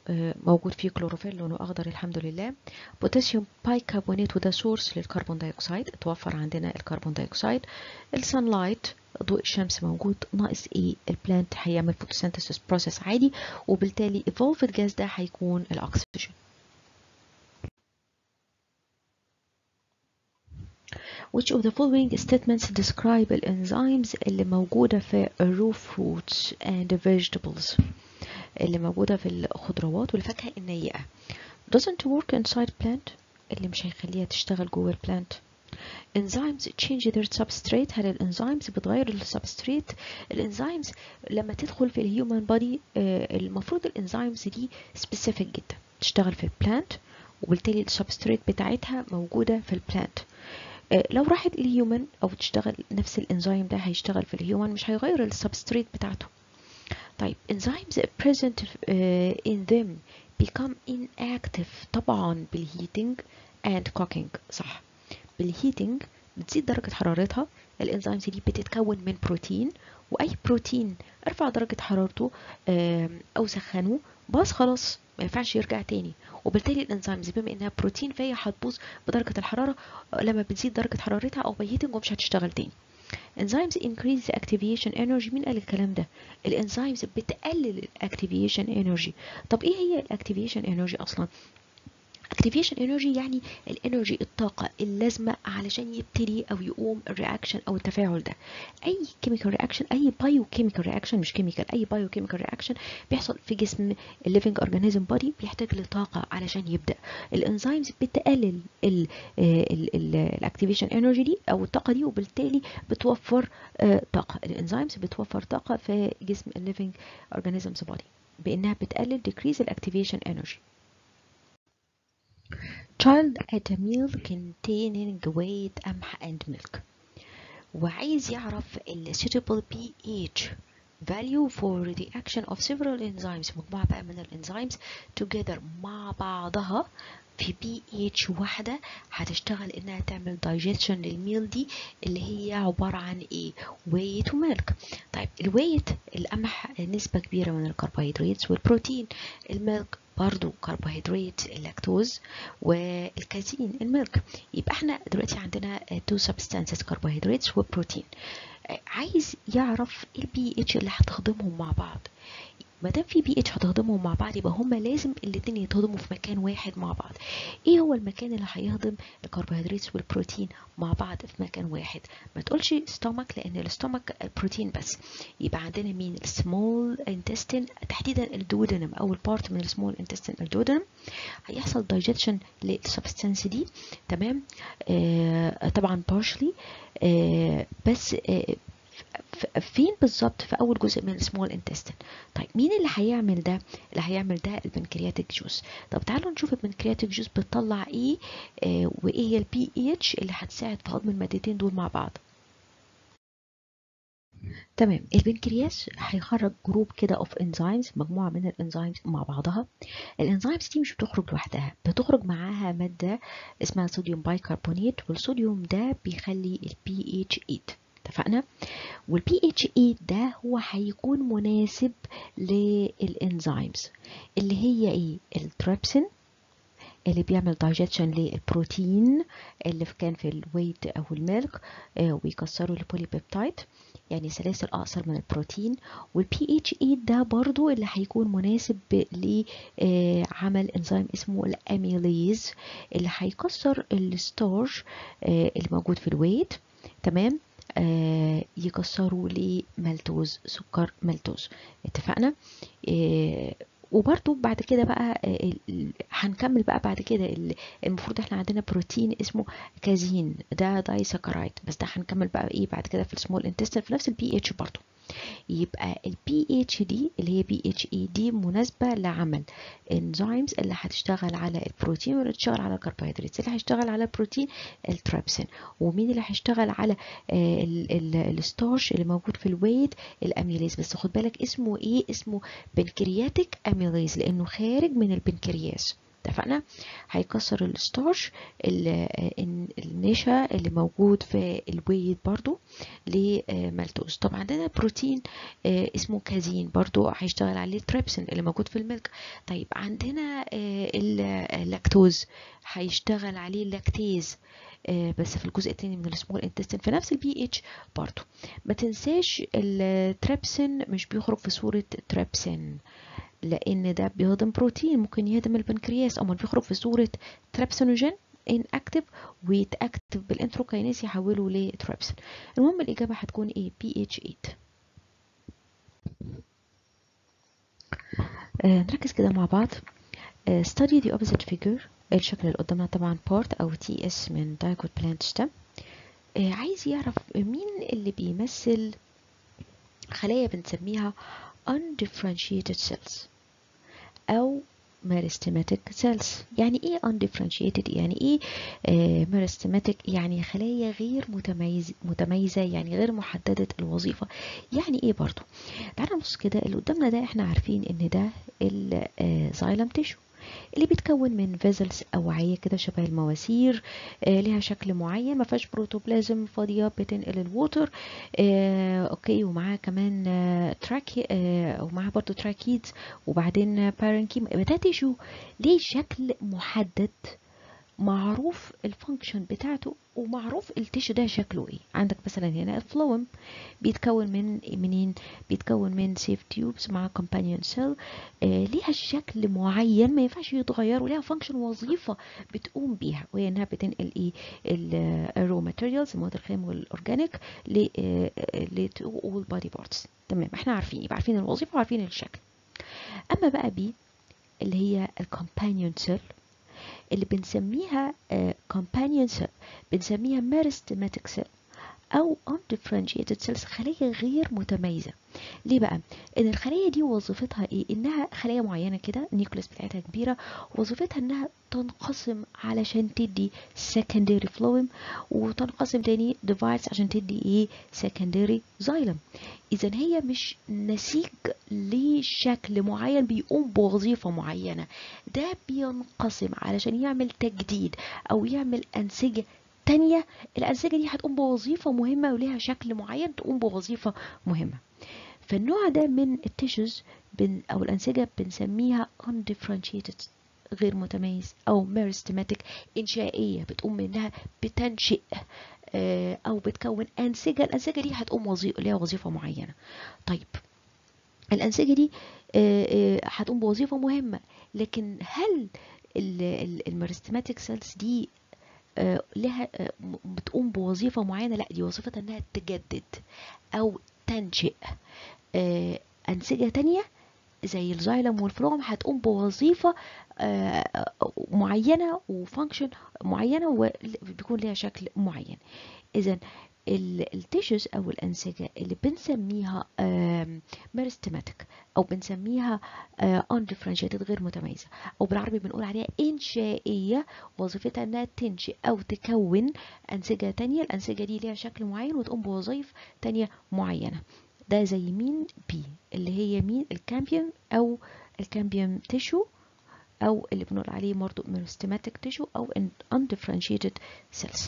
موجود فيه كلوروفيل لونه اخضر الحمد لله بوتاسيوم بايكربونات وده سورس للكربون دايوكسيد اتوفر عندنا الكربون دايوكسيد السان لايت ضوء الشمس موجود ناقص ايه البلانت هيعمل فوتوسينثيسيس بروسيس عادي وبالتالي evolved جاز ده هيكون الاكسجين Which of the following statements describe الانزيمز اللي موجودة في raw fruits and vegetables اللي موجودة في الخضروات والفاكهة النيئة doesn't work inside plant اللي مش هيخليها تشتغل جوه البلانت enzymes change their substrate هل الانزيمز بتغير السبستريت الانزيمز لما تدخل في الهيومن بودي المفروض الانزيمز دي سبيسيفيك جدا تشتغل في البلانت وبالتالي السبستريت بتاعتها موجودة في البلانت لو راحت الهيومن او تشتغل نفس الانزيم ده هيشتغل في الهيومن مش هيغير السبستريت بتاعته طيب enzymes present uh, in them become inactive طبعا بالهيتنج and cooking صح بالهيتنج بتزيد درجة حرارتها الانزيمز دي بتتكون من بروتين واي بروتين ارفع درجة حرارته او سخنه باظ خلاص ما ينفعش يرجع تاني وبالتالي الانزيمز بما انها بروتين فهي هتبوظ بدرجة الحرارة لما بتزيد درجة حرارتها او بهيتنج ومش هتشتغل تاني enzymes increase the activation energy مين قال الكلام ده الانزيمز بتقلل الاكتيفيشن energy طب ايه هي الاكتيفيشن energy اصلا activation energy يعني الانرجي الطاقة اللازمة علشان يبتدي او يقوم الرياكشن او التفاعل ده اي chemical reaction اي biochemical reaction مش chemical اي biochemical reaction بيحصل في جسم living organism body بيحتاج لطاقة علشان يبدأ الانزيمز بتقلل الاكتيفيشن انرجي دي او الطاقة دي وبالتالي بتوفر طاقة الانزيمز بتوفر طاقة في جسم living organisms body بانها بتقلل decrease الاكتيفيشن energy child at a meal containing weight قمح and milk وعايز يعرف ال suitable pH value for the action of several enzymes مجموعة بقى من الانزيمز together مع بعضها في pH واحدة هتشتغل انها تعمل digestion للميل دي اللي هي عبارة عن ايه ويت وميلك طيب الويت القمح نسبة كبيرة من الكربوهيدرات والبروتين الميلك برضو كربوهيدرات اللاكتوز والكازين الميلك يبقى احنا دلوقتي عندنا تو سبستانسز كربوهيدرات وبروتين عايز يعرف ايه البي اتش اللي هتخدمهم مع بعض ما دام في بي اتش هتهضمهم مع بعض يبقى هما لازم الاتنين يتهضموا في مكان واحد مع بعض ايه هو المكان اللي هيهضم الكربوهيدرات والبروتين مع بعض في مكان واحد ما تقولش ستومك لان الستومك بروتين بس يبقى عندنا مين السمول انتستين تحديدا الدودنم اول بارت من السمول انتستين الدودنم هيحصل دايجيشن للسبستانس دي تمام آه طبعا بارشلي آه بس آه فين بالظبط في اول جزء من السمول انتستين طيب مين اللي هيعمل ده اللي هيعمل ده البنكرياتيك جوز طب تعالوا نشوف البنكرياتيك جوز بتطلع ايه آه وايه هي البي اتش اللي هتساعد في هضم المادتين دول مع بعض تمام البنكرياس هيخرج جروب كده اوف انزيمز مجموعه من الانزيمز مع بعضها الانزيمز دي مش بتخرج لوحدها بتخرج معاها ماده اسمها صوديوم بايكربونات والصوديوم ده بيخلي البي اتش 8 اتفقنا والبي اتش 8 ده هو هيكون مناسب للانزيمز اللي هي ايه التريبسين اللي بيعمل دايجيشن للبروتين اللي كان في الويت او الميلك آه ويكسروا البوليبيبتايد يعني سلاسل اقصر من البروتين والبي اتش 8 ده برضو اللي هيكون مناسب لعمل انزيم اسمه الاميليز اللي هيكسر الستارش آه اللي موجود في الويت تمام آه يكسروا لمالتوز سكر مالتوز اتفقنا آه وبرده بعد كده بقى هنكمل بقى بعد كده المفروض احنا عندنا بروتين اسمه كازين ده دايسكرايد بس ده هنكمل بقى ايه بعد كده في السمول انتستين في نفس البي اتش برضه يبقى البي اتش دي اللي هي بي اتش اي دي مناسبه لعمل انزيمز اللي هتشتغل على البروتين واللي هتشتغل على الكربوهيدرات اللي هيشتغل على البروتين التريبسين ومين اللي هيشتغل على الستارش اللي موجود في الويت الاميليز بس خد بالك اسمه ايه اسمه بنكرياتيك اميليز لانه خارج من البنكرياس اتفقنا هيكسر الستارش النشا اللي موجود في الويت برضو لمالتوز طبعا عندنا بروتين اسمه كازين برضو هيشتغل عليه التريبسين اللي موجود في الملك طيب عندنا اللاكتوز هيشتغل عليه اللاكتيز بس في الجزء الثاني من السمول انتستين في نفس البي اتش برضو ما تنساش التريبسين مش بيخرج في صورة تريبسين لان ده بيهضم بروتين ممكن يهضم البنكرياس اما بيخرج في صورة تريبسينوجين ان اكتف ويتاكتف بالانتروكاينيز يحوله لتريبسين المهم الاجابه هتكون ايه بي اتش 8 آه نركز كده مع بعض آه study the opposite figure الشكل اللي قدامنا طبعا part او تي اس من دايكوت بلانت ستام آه عايز يعرف مين اللي بيمثل خلايا بنسميها undifferentiated cells أو meristematic cells يعني ايه undifferentiated يعني ايه آه meristematic يعني خلايا غير متميز متميزة يعني غير محددة الوظيفة يعني ايه برضو تعالى نبص كده اللي قدامنا ده احنا عارفين ان ده الزايلم تيشو اللي بيتكون من فيزلز أوعية كده شبه المواسير آه ليها شكل معين ما فيهاش بروتوبلازم فاضية بتنقل الووتر آه اوكي ومعاها كمان آه تراكي آه ومعاها برضو تراكيدز وبعدين بارنكيم ده تيشو ليه شكل محدد معروف الفانكشن بتاعته ومعروف التيشو ده شكله ايه عندك مثلا هنا الفلويم بيتكون من منين بيتكون من سيف تيوبس مع كومبانيون سيل آه ليها شكل معين ما ينفعش يتغير وليها فانكشن وظيفه بتقوم بيها وهي انها بتنقل ايه الرو ماتيريالز المواد الخام والاورجانيك ل اول بادي بارتس تمام احنا عارفين يبقى عارفين الوظيفه وعارفين الشكل اما بقى بي اللي هي الكومبانيون سيل اللي بنسميها uh, companion cell بنسميها meristematic cell أو undifferentiated cells خلية غير متميزة ليه بقى؟ إن الخلية دي وظيفتها إيه؟ إنها خلية معينة كده النيوكليس بتاعتها كبيرة وظيفتها إنها تنقسم علشان تدي secondary phloem وتنقسم تاني divides عشان تدي إيه؟ secondary xylem إذا هي مش نسيج لشكل معين بيقوم بوظيفة معينة ده بينقسم علشان يعمل تجديد أو يعمل أنسجة تانية الأنسجة دي هتقوم بوظيفة مهمة وليها شكل معين تقوم بوظيفة مهمة فالنوع ده من التيشوز بن أو الأنسجة بنسميها undifferentiated غير متميز أو meristematic إنشائية بتقوم منها بتنشئ أو بتكون أنسجة الأنسجة دي هتقوم وظيفة ليها وظيفة معينة طيب الأنسجة دي هتقوم بوظيفة مهمة لكن هل الميرستماتيك سيلز دي لها بتقوم بوظيفة معينة لا دي وظيفتها انها تجدد او تنشئ انسجة تانية زي الزايلم والفلوم هتقوم بوظيفة معينة وفانكشن معينة وبيكون لها شكل معين اذا التيشوز او الانسجه اللي بنسميها ميرستماتيك او بنسميها اندفرنشيتد غير متميزه او بالعربي بنقول عليها انشائيه وظيفتها انها تنشئ او تكون انسجه تانية الانسجه دي ليها شكل معين وتقوم بوظائف تانية معينه ده زي مين بي اللي هي مين الكامبيوم او الكامبيوم تيشو او اللي بنقول عليه برضه ميرستماتيك تيشو او undifferentiated cells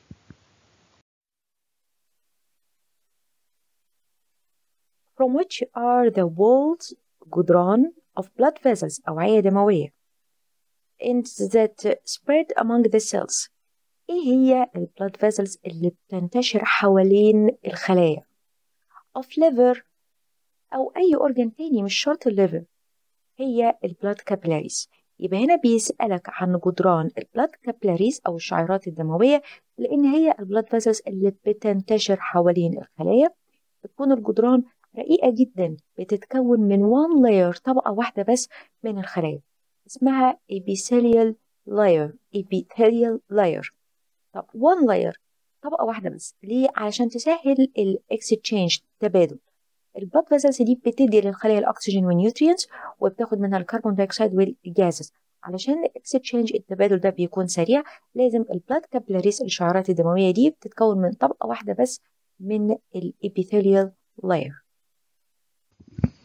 from which are the walls جدران of blood vessels أوعية دموية and that spread among the cells إيه هي ال blood vessels اللي بتنتشر حوالين الخلايا of liver أو أي organ تاني مش شرط الليفر هي ال blood capillaries يبقى هنا بيسألك عن جدران ال blood capillaries أو الشعيرات الدموية لأن هي ال blood vessels اللي بتنتشر حوالين الخلايا بتكون الجدران رقيقة جدا بتتكون من one layer طبقة واحدة بس من الخلايا اسمها epithelial layer epithelial layer طب one layer طبقة واحدة بس ليه؟ علشان تسهل ال exchange تبادل البلاد فيزلز دي بتدي للخلايا الأكسجين والنيوترينز وبتاخد منها الكربون دايوكسيد والجازز علشان الاكسشينج التبادل ده بيكون سريع لازم البلاد كابيلاريز الشعيرات الدموية دي بتتكون من طبقة واحدة بس من الابيثيليال layer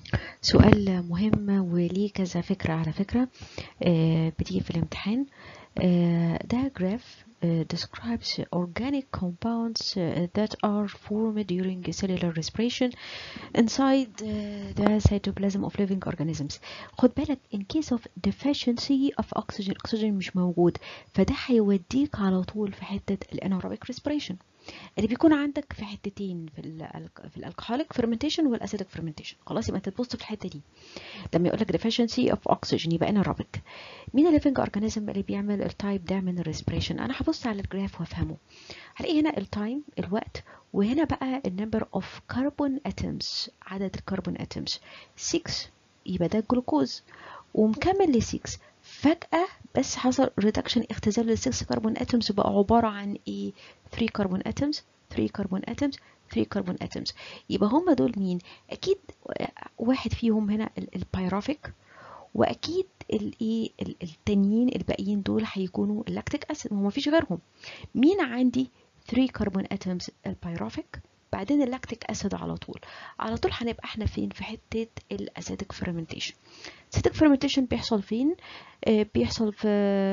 سؤال مهم وليه كذا فكرة على فكرة آه بتيجي في الامتحان آه ده جراف uh, describes organic compounds uh, that are formed during cellular respiration inside uh, the cytoplasm of living organisms خد بالك in case of deficiency of oxygen oxygen مش موجود فده هيوديك على طول في حتة الاناerobic respiration اللي بيكون عندك في حتتين في ال في الالكحوليك فيرمنتيشن والاسيدك فيرمنتيشن خلاص يبقى انت تبص في الحته دي لما يقول لك deficiency of oxygen يبقى اناerobic مين الليفنج اورجانيزم اللي بيعمل التايب ده من الريسبريشن انا هبص على الجراف وافهمه هلاقي هنا التايم الوقت وهنا بقى النمبر اوف كربون اتومز عدد الكربون اتومز 6 يبقى ده الجلوكوز ومكمل ل 6 فجأة بس حصل ريدكشن اختزال لل 6 كربون اتومز بقى عبارة عن ايه 3 كربون اتومز 3 كربون اتومز 3 كربون اتومز يبقى هم دول مين اكيد واحد فيهم هنا البيروفيك واكيد الايه التانيين الباقيين دول هيكونوا اللاكتيك اسيد ما فيش غيرهم مين عندي 3 كربون اتومز البيروفيك بعدين اللاكتيك اسيد على طول على طول هنبقى احنا فين في حته الاسيدك فيرمنتيشن الاسيدك فيرمنتيشن بيحصل فين آه بيحصل في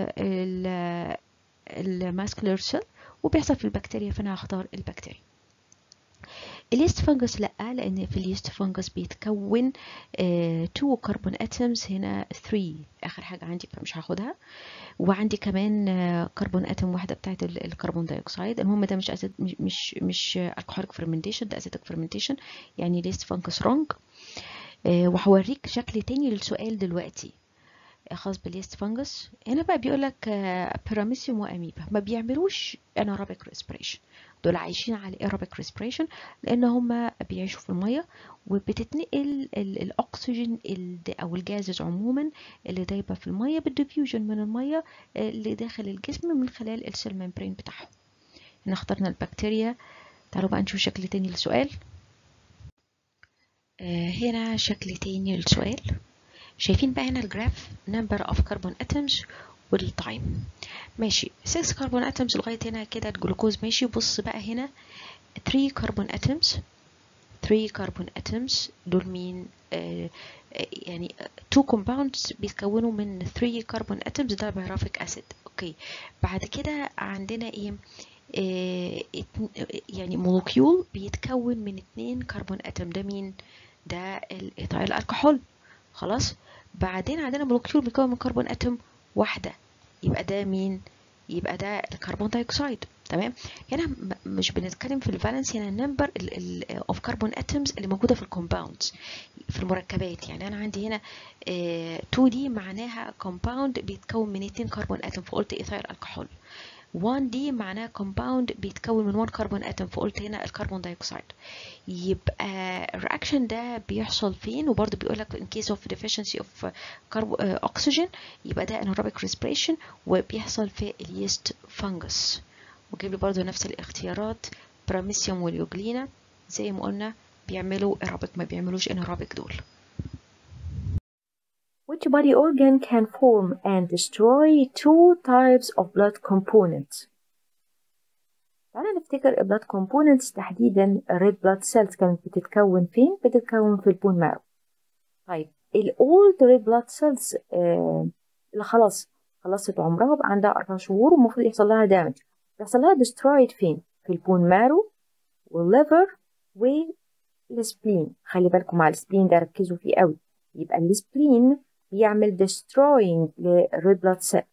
الماسكولار سيل وبيحصل في البكتيريا فانا هختار البكتيريا اليست فانجس لا لان في اليست فانجس بيتكون 2 uh, كربون اتومز هنا 3 اخر حاجه عندي فمش هاخدها وعندي كمان كربون اتوم واحده بتاعت الكربون دايوكسيد المهم ده مش أسيد مش مش الكحوليك فيرمنتيشن ده اسيدك فيرمنتيشن يعني ليست فانجس رونج uh, وهوريك شكل تاني للسؤال دلوقتي خاص باليست فانجس هنا بقى بيقول لك بيراميسيوم واميبا ما بيعملوش اناروبيك ريسبريشن دول عايشين على ايروبيك ريسبريشن لان هم بيعيشوا في الميه وبتتنقل الاكسجين او الجازز عموما اللي دايبه في الميه بالديفيوجن من الميه اللي داخل الجسم من خلال السيل ممبرين بتاعهم هنا اخترنا البكتيريا تعالوا بقى نشوف شكل تاني للسؤال هنا شكل تاني للسؤال شايفين بقى هنا الجراف number of carbon atoms والتايم ماشي 6 كربون اتومز لغايه هنا كده الجلوكوز ماشي بص بقى هنا 3 كربون اتومز 3 كربون اتومز دول مين آه يعني 2 كومباوندز بيتكونوا من 3 كربون اتومز ده بيرافيك اسيد اوكي بعد كده عندنا ايه آه يعني مولكيول بيتكون من 2 كربون اتوم ده مين ده الايثايل الكحول خلاص بعدين عندنا مولكيول بيتكون من كربون اتوم واحده يبقى ده مين يبقى ده الكربون دايوكسيد تمام هنا مش بنتكلم في الفالنس هنا النمبر اوف كربون اتومز اللي موجوده في الكومباوندز في المركبات يعني انا عندي هنا 2 دي معناها كومباوند بيتكون من 2 كربون اتوم فقلت ايثايل الكحول 1 دي معناها كومباوند بيتكون من 1 كربون اتوم فقلت هنا الكربون دايوكسيد يبقى الرياكشن ده بيحصل فين وبرضه بيقول لك in case of deficiency of oxygen يبقى ده anaerobic respiration وبيحصل في اليست فانجس وجيب لي برضه نفس الاختيارات براميسيوم واليوجلينا زي ما قلنا بيعملوا aerobic ما بيعملوش anaerobic دول Which body organ can form and destroy two types of blood components? تعالى نفتكر ال blood components تحديدا red blood cells كانت بتتكون فين؟ بتتكون في البون مارو. طيب ال old red blood cells آه اللي خلاص خلصت عمرها بقى عندها أربع شهور ومفروض يحصل لها damage. بيحصل لها destroyed فين؟ في البون مارو والليفر والسبلين. خلي بالكم على السبلين ده ركزوا فيه قوي. يبقى السبلين بيعمل destroying للred blood cell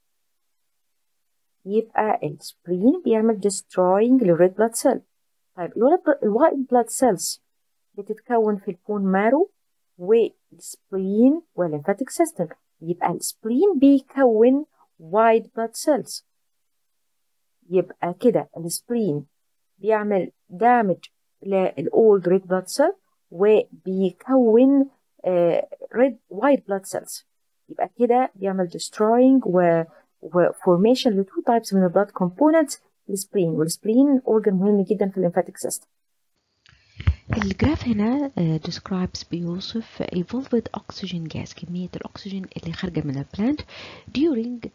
يبقى السبرين بيعمل destroying للred blood cell طيب الوايت blood cells بتتكون في البون مارو والسبرين والليمفاتيك سيستم يبقى السبرين بيكون white blood cells يبقى كده السبرين بيعمل damage للأولد red blood cell وبيكون red white blood cells يبقى كده بيعمل destroying و, و formation ل two types من ال blood components السبرين والسبرين organ مهم جدا في الليمفاتيك سيستم الجراف هنا describes بيوصف evolved oxygen gas كمية الأكسجين اللي خارجة من البلانت during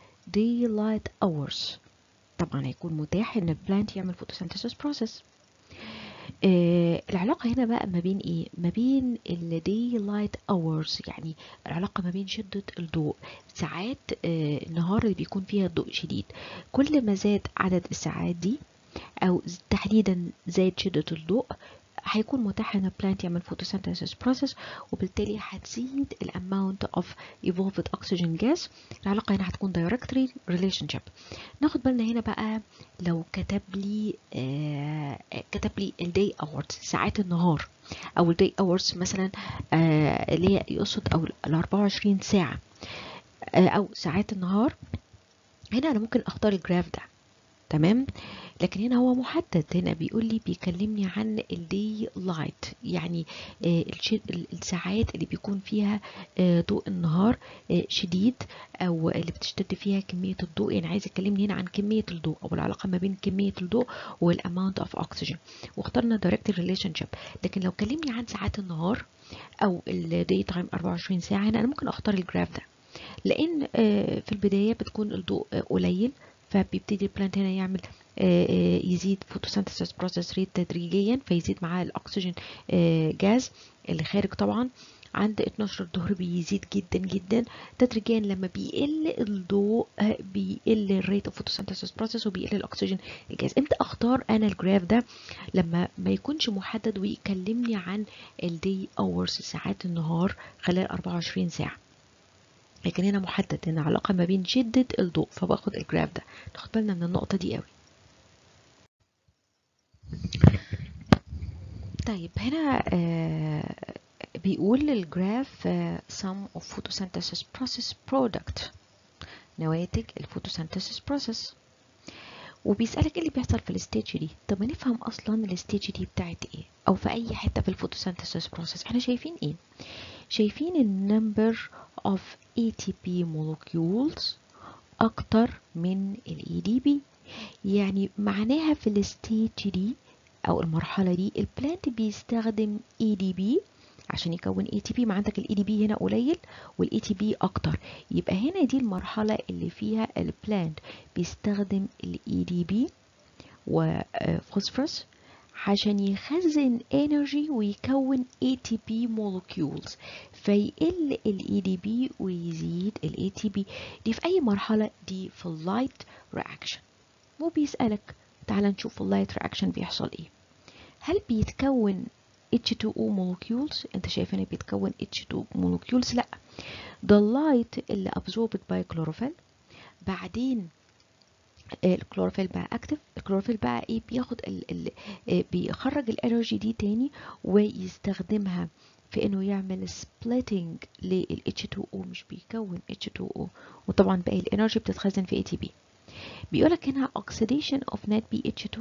daylight hours طبعا هيكون متاح ان البلانت يعمل photosynthesis process آه العلاقة هنا بقى ما بين ايه ما بين ال daylight hours يعني العلاقة ما بين شدة الضوء ساعات آه النهار اللي بيكون فيها الضوء شديد كل ما زاد عدد الساعات دي او تحديدا زاد شدة الضوء هيكون متاح ان البلانت يعمل photosynthesis process وبالتالي هتزيد ال amount of evolved oxygen gas العلاقة هنا هتكون directory relationship ناخد بالنا هنا بقى لو كتب لي آه كتب لي ال day hours ساعات النهار او ال day hours مثلا آه اللي هي يقصد او ال 24 ساعة آه او ساعات النهار هنا انا ممكن اختار الجراف ده تمام لكن هنا هو محدد هنا بيقول لي بيكلمني عن الدي لايت يعني آه الساعات اللي بيكون فيها آه ضوء النهار آه شديد او اللي بتشتد فيها كميه الضوء يعني عايز يكلمني هنا عن كميه الضوء او العلاقه ما بين كميه الضوء والاماونت اوف اوكسجين واخترنا دايركت ريليشن شيب لكن لو كلمني عن ساعات النهار او الدي تايم 24 ساعه هنا انا ممكن اختار الجراف ده لان في البدايه بتكون الضوء قليل فبيبتدي البلانت هنا يعمل يزيد فوتوسينثيسيس بروسيس ريت تدريجيا فيزيد معاه الاكسجين جاز اللي خارج طبعا عند 12 الظهر بيزيد جدا جدا تدريجيا لما بيقل الضوء بيقل الريت اوف فوتوسينثيسيس بروسيس وبيقل الاكسجين الجاز امتى اختار انا الجراف ده لما ما يكونش محدد ويكلمني عن الدي اورز ساعات النهار خلال 24 ساعه لكن هنا محدد ان علاقة ما بين شدة الضوء فباخد الجراف ده ناخد بالنا من النقطة دي قوي طيب هنا آه بيقول الجراف آه sum of photosynthesis process product نواتج الفوتوسينثيسيس بروسيس وبيسألك ايه اللي بيحصل في الستيج دي طب ما نفهم اصلا الستيج دي بتاعت ايه او في اي حتة في الفوتوسينثيسيس بروسيس احنا شايفين ايه شايفين النمبر of ATP molecules أكتر من ال ADP يعني معناها في الستيج دي أو المرحلة دي البلانت بيستخدم ADP عشان يكون ATP ما عندك ال ADP هنا قليل وال ATP أكتر يبقى هنا دي المرحلة اللي فيها البلانت بيستخدم ال ADP وفوسفورس عشان يخزن انرجي ويكون ATP molecules فيقل ال ADP ويزيد ال ATP دي في أي مرحلة دي في اللايت رياكشن وبيسألك تعال نشوف اللايت رياكشن بيحصل ايه هل بيتكون H2O molecules انت شايف هنا بيتكون H2 molecules لا ده اللايت اللي absorbed by chlorophyll بعدين الكلوروفيل بقى اكتف الكلوروفيل بقى ايه بياخد ال ال بيخرج الانرجي دي تاني ويستخدمها في انه يعمل سبليتنج لل H2O مش بيكون H2O وطبعا باقي الانرجي بتتخزن في ATP بيقولك هنا oxidation of NADPH2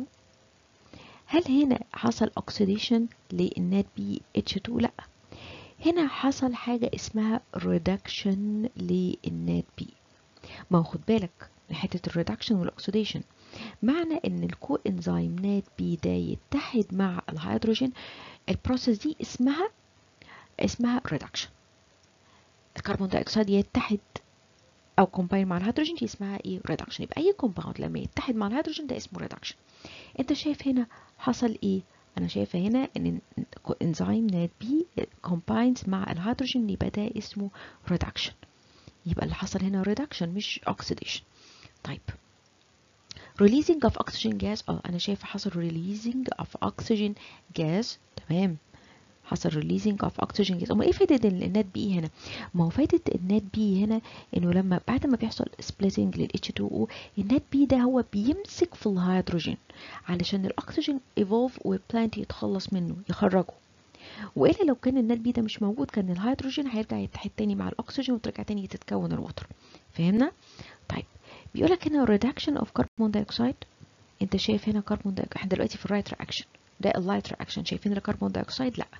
هل هنا حصل oxidation للنات بي اتش 2 لا هنا حصل حاجة اسمها reduction للنات بي ما هو خد بالك حتة الريدكشن والاكسيديشن معنى ان الكو انزيم نات بي ده يتحد مع الهيدروجين البروسيس دي اسمها اسمها ريدكشن الكربون دايوكسيد يتحد او كومباين مع الهيدروجين دي اسمها ايه ريدكشن يبقى اي كومباوند لما يتحد مع الهيدروجين ده اسمه ريدكشن انت شايف هنا حصل ايه انا شايفه هنا ان انزيم نات بي كومباينز مع الهيدروجين يبقى ده اسمه ريدكشن يبقى اللي حصل هنا ريدكشن مش اوكسيديشن طيب releasing of oxygen gas اه انا شايفه حصل releasing of oxygen gas تمام حصل releasing of oxygen gas امال ايه فايده النات بي هنا ما هو فايده النات بي هنا انه لما بعد ما بيحصل splitting لل H2O النات بي ده هو بيمسك في الهيدروجين علشان الاكسجين evolve والبلانت يتخلص منه يخرجه والا لو كان النات بي ده مش موجود كان الهيدروجين هيرجع يتحد تاني مع الاكسجين وترجع تاني تتكون الوتر فهمنا طيب بيقولك هنا reduction of carbon dioxide انت شايف هنا كربون دايوكسيد احنا دلوقتي في الرايت رياكشن ده اللايت رياكشن شايفين الكربون دايوكسيد لا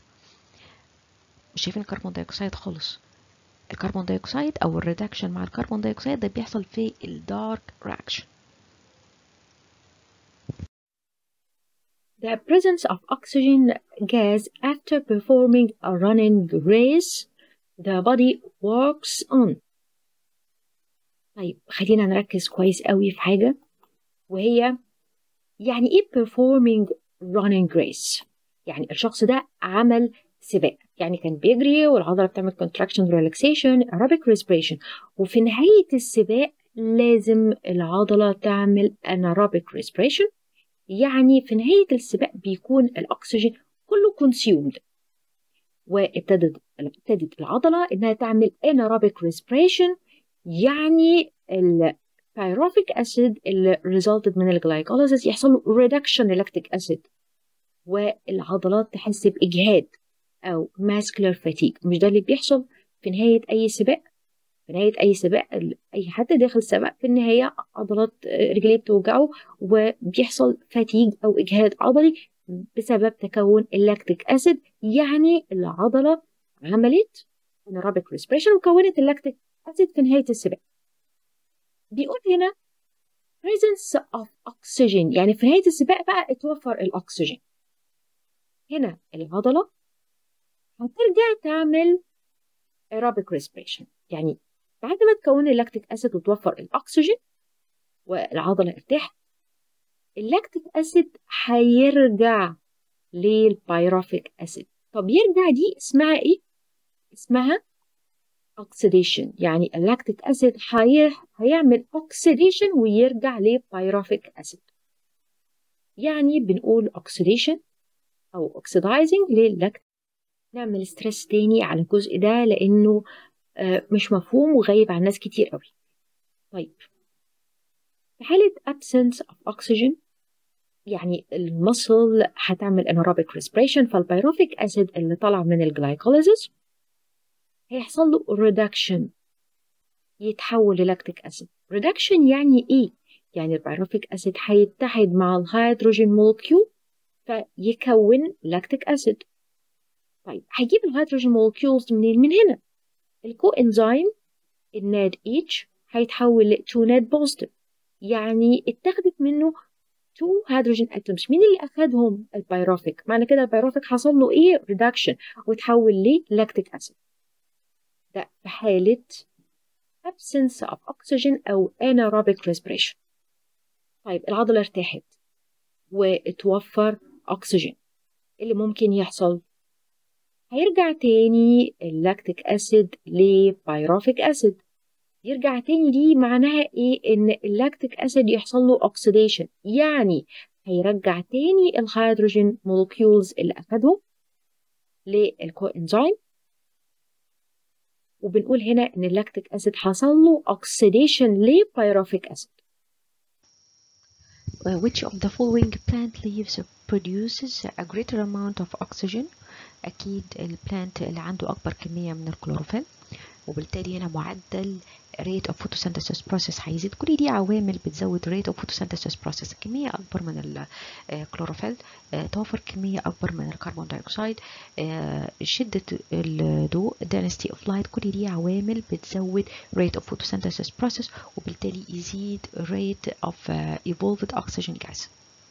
مش شايفين الكربون دايوكسيد خالص الكربون دايوكسيد او الريدكشن مع الكربون دايوكسيد ده بيحصل في الدارك رياكشن The presence of oxygen gas after performing a running race the body works on طيب خلينا نركز كويس قوي في حاجة وهي يعني ايه performing running race يعني الشخص ده عمل سباق يعني كان بيجري والعضله بتعمل contraction relaxation aerobic respiration وفي نهايه السباق لازم العضله تعمل anaerobic respiration يعني في نهايه السباق بيكون الاكسجين كله consumed وابتدت ابتدت العضله انها تعمل anaerobic respiration يعني البيروفيك اسيد اللي resulted من الجلايكوليسيس يحصل له reduction lactic acid والعضلات تحس باجهاد او muscular fatigue مش ده اللي بيحصل في نهايه اي سباق في نهايه اي سباق اي حد داخل سباق في النهايه عضلات رجليه بتوجعه وبيحصل فاتيج او اجهاد عضلي بسبب تكون اللاكتيك اسيد يعني العضله عملت anaerobic respiration وكونت اللاكتيك اسيد في نهايه السباق بيقول هنا presence of oxygen يعني في نهايه السباق بقى اتوفر الاكسجين هنا العضله هترجع تعمل aerobic respiration يعني بعد ما تكون اللاكتيك اسيد وتوفر الاكسجين والعضله ارتاحت اللاكتيك اسيد هيرجع للبيروفيك اسيد طب يرجع دي اسمها ايه اسمها اوكسيديشن يعني اللاكتيك اسيد هي... هيعمل اوكسيديشن ويرجع لبيروفيك اسيد يعني بنقول اوكسيديشن او اوكسيدايزنج لللاكتيك نعمل ستريس تاني على الجزء ده لانه مش مفهوم وغايب عن ناس كتير قوي طيب في حالة absence of oxygen يعني المصل هتعمل anaerobic respiration فالبيروفيك acid اللي طلع من الجلايكوليزيس هيحصل له reduction يتحول للاكتيك acid reduction يعني ايه؟ يعني البيروفيك acid هيتحد مع الهيدروجين مولكيول فيكون لاكتيك acid طيب هيجيب الهيدروجين مولكيولز منين؟ من هنا الكو انزيم الناد اتش هيتحول ل 2 ناد بوزيتيف يعني اتخذت منه 2 هيدروجين اتومز مين اللي اخذهم البيروفيك معنى كده البيروفيك حصل له ايه ريدكشن وتحول للاكتيك اسيد ده في حاله absence of oxygen او anaerobic respiration طيب العضله ارتاحت واتوفر اكسجين اللي ممكن يحصل هيرجع تاني اللاكتيك اسيد لبيروفيك اسيد يرجع تاني دي معناها ايه ان اللاكتيك اسيد يحصل له اوكسيديشن يعني هيرجع تاني الهيدروجين مولكيولز اللي اخدهم للكو انزيم وبنقول هنا ان اللاكتيك اسيد حصل له اوكسيديشن لبيروفيك اسيد which of the following plant leaves produces a greater amount of oxygen أكيد البلانت اللي عنده أكبر كمية من الكلوروفيل وبالتالي هنا معدل rate of photosynthesis process هيزيد كل دي عوامل بتزود rate of photosynthesis process كمية أكبر من الكلوروفيل توفر كمية أكبر من الكربون دايوكسيد شدة الضوء density of light كل دي عوامل بتزود rate of photosynthesis process وبالتالي يزيد rate of evolved oxygen gas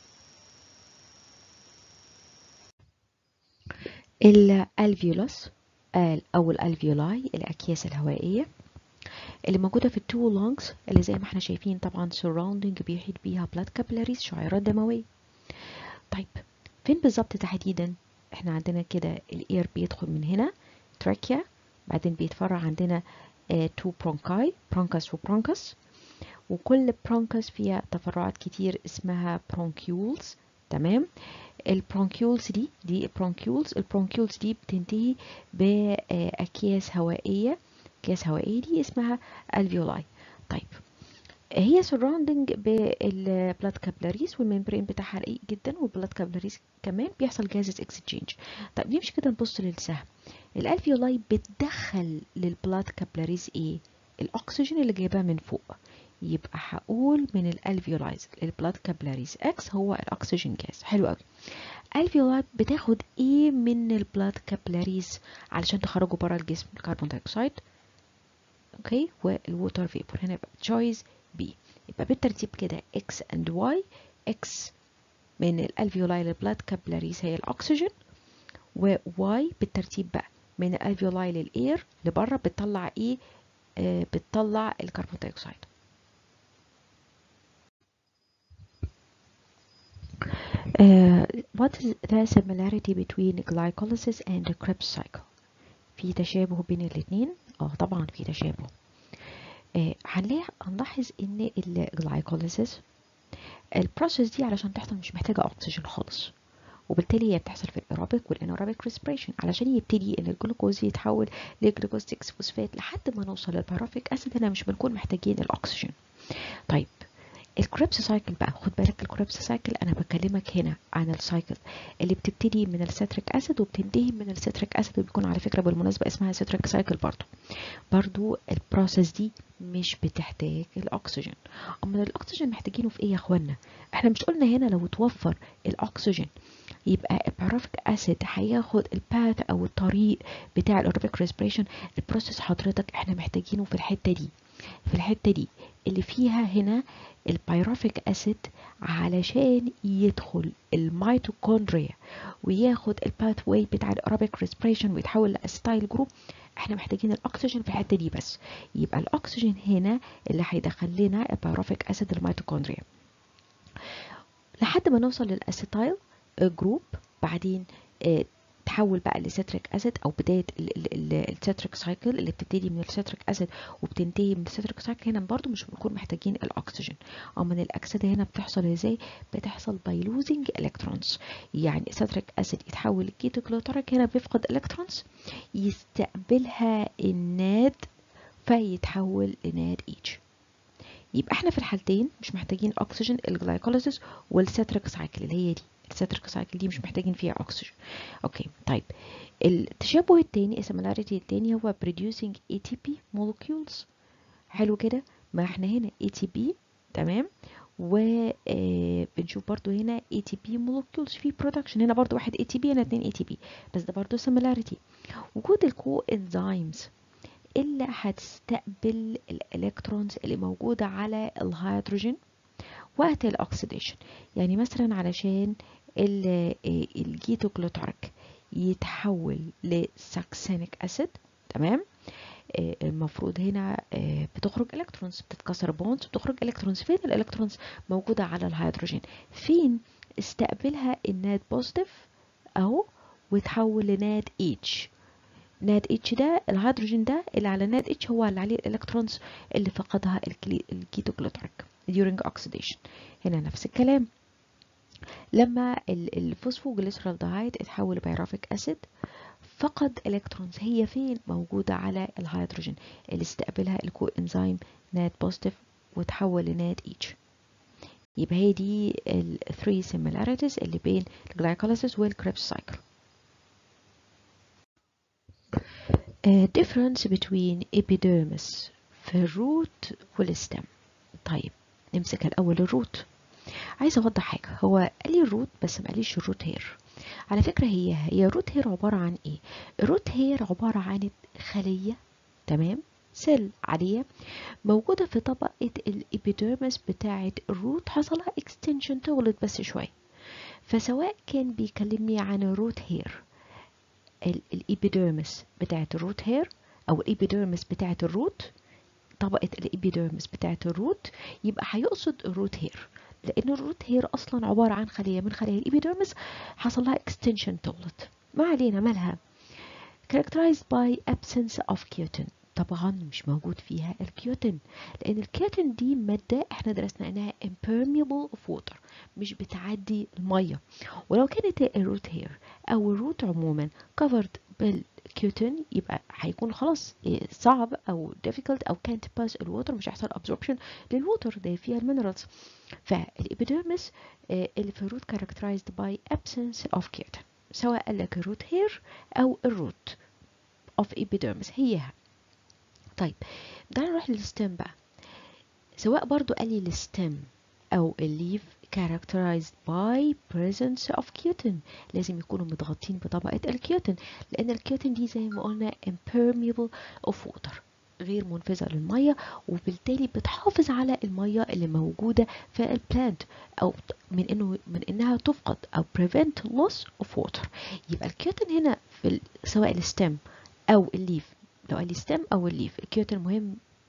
الالفيولوس او الالفيولاي الاكياس الهوائيه اللي موجوده في التو لونجز اللي زي ما احنا شايفين طبعا surrounding بيحيط بيها blood capillaries شعيرات دمويه طيب فين بالظبط تحديدا احنا عندنا كده الاير بيدخل من هنا تراكيا بعدين بيتفرع عندنا تو برونكاي برونكاس وبرونكاس وكل برونكاس فيها تفرعات كتير اسمها برونكيولز تمام البرونكيولز دي دي البرونكيولز البرونكيولز دي بتنتهي بأكياس هوائية أكياس هوائية دي اسمها الفيولاي طيب هي سراوندنج بالبلاد كابلاريز والممبرين بتاعها رقيق جدا والبلاد كابلاريز كمان بيحصل جازز اكسشينج طيب نمشي كده نبص للسهم الالفيولاي بتدخل للبلاد كابلاريز ايه الاكسجين اللي جايباه من فوق يبقى هقول من الالفيولايز البلاد كابلاريز اكس هو الاكسجين جاز حلو قوي الالفيولاي بتاخد ايه من البلاد كابلاريز علشان تخرجه بره الجسم الكربون دايوكسيد اوكي والووتر فيبور هنا يبقى تشويس بي يبقى بالترتيب كده اكس اند واي اكس من الالفيولاي للبلاد كابلاريز هي الاكسجين وواي بالترتيب بقى من الالفيولاي للاير لبره بتطلع ايه آه بتطلع الكربون دايوكسيد Uh, what is the similarity between glycolysis and the Krebs cycle في تشابه بين الاثنين اه طبعا في تشابه آه هنلاقي هنلاحظ ان الجلايكوليسيس البروسيس دي علشان تحصل مش محتاجه اكسجين خالص وبالتالي هي بتحصل في الايروبيك والانيروبيك ريسبريشن علشان يبتدي ان الجلوكوز يتحول لجلوكوز 6 فوسفات لحد ما نوصل للبيروفيك اسيد هنا مش بنكون محتاجين الاكسجين طيب الكريبس سايكل بقى خد بالك الكريبس سايكل انا بكلمك هنا عن السايكل اللي بتبتدي من الستريك اسيد وبتنتهي من الستريك اسيد وبيكون على فكره بالمناسبه اسمها ستريك سايكل برضو برضو البروسيس دي مش بتحتاج الاكسجين اما الاكسجين محتاجينه في ايه يا اخوانا احنا مش قلنا هنا لو توفر الاكسجين يبقى البيروفيك اسيد هياخد الباث او الطريق بتاع الايروبيك ريسبريشن البروسيس حضرتك احنا محتاجينه في الحته دي في الحته دي اللي فيها هنا البيروفيك اسيد علشان يدخل الميتوكوندريا وياخد الباث واي بتاع الايروبيك ريسبريشن ويتحول لاسيتايل جروب احنا محتاجين الاكسجين في الحته دي بس يبقى الاكسجين هنا اللي هيدخل لنا البيروفيك اسيد الميتوكوندريا لحد ما نوصل للاسيتايل جروب بعدين اه تحول بقى لستريك اسيد او بدايه الستريك سايكل اللي بتبتدي من الستريك اسيد وبتنتهي من الستريك سايكل هنا برضو مش بنكون محتاجين الاكسجين اما الاكسده هنا بتحصل ازاي بتحصل باي لوزنج الكترونز يعني الستريك اسيد يتحول لكيتوكلوتريك هنا بيفقد الكترونز يستقبلها الناد فيتحول لناد اتش يبقى احنا في الحالتين مش محتاجين اكسجين الجلايكوليسيس والستريك سايكل اللي هي دي الستريك سايكل دي مش محتاجين فيها اكسجين اوكي طيب التشابه التاني السيميلاريتي التاني هو producing ATP molecules حلو كده ما احنا هنا ATP تمام وبنشوف برضو هنا ATP molecules في production هنا برضو واحد ATP هنا اتنين ATP بس ده برضو similarity وجود الكو انزيمز اللي هتستقبل الالكترونز اللي موجودة على الهيدروجين وقت الاكسيديشن يعني مثلا علشان الجيتوكلوتارك يتحول لساكسينيك اسيد تمام المفروض هنا بتخرج الكترونز بتتكسر بونز بتخرج الكترونز فين الالكترونز موجوده على الهيدروجين فين استقبلها الناد بوزيتيف اهو وتحول لناد اتش ناد اتش ده الهيدروجين ده اللي على ناد اتش هو اللي عليه الالكترونز اللي فقدها الكيتوكلوتارك during oxidation هنا نفس الكلام لما الفوسفوجليسرالدهايد اتحول لبيرافيك اسيد فقد الكترونز هي فين موجودة على الهيدروجين اللي استقبلها الكو انزيم نات بوزيتيف وتحول لنات اتش يبقى هي دي ال 3 similarities اللي بين الجلايكوليسيس والكريبس سايكل uh, difference between epidermis في الروت والستم طيب نمسك الأول الروت عايزة أوضح حاجة هو قال لي الروت بس ما قاليش الروت هير على فكرة هي هي الروت هير عبارة عن إيه؟ الروت هير عبارة عن خلية تمام سيل عادية موجودة في طبقة الإبيديرمس بتاعة الروت حصلها اكستنشن طولت بس شوية فسواء كان بيكلمني عن الروت هير الإبيديرمس بتاعة الروت هير أو الإبيديرمس بتاعة الروت طبقة الإبيديرمس بتاعة الروت يبقى هيقصد الروت هير لأن الروت هير أصلا عبارة عن خلية من خلايا الإبيديرمس حصل لها extension طولت ما علينا مالها characterized by absence of keratin طبعا مش موجود فيها الكيوتين لأن الكيوتين دي مادة احنا درسنا انها impermeable of water مش بتعدي المية ولو كانت الروت هير أو الروت عموما covered بال كيوتين يبقى هيكون خلاص صعب او difficult او can't pass الووتر مش هيحصل absorption للووتر ده فيها المينرالز فالإبيديرمس اللي في الروت characterized by absence of keratin سواء قال لك الروت هير او الروت of epidermis هيها طيب تعالى نروح للستيم بقى سواء برضو قال لي الستيم او الليف characterized by presence of keratin لازم يكونوا متغطين بطبقة الكيوتين لأن الكيوتين دي زي ما قلنا impermeable of water غير منفذة للمية وبالتالي بتحافظ على المية اللي موجودة في البلانت أو من إنه من إنها تفقد أو prevent loss of water يبقى الكيوتين هنا في سواء الستيم أو الليف لو قال لي ستيم أو الليف الكيوتين مهم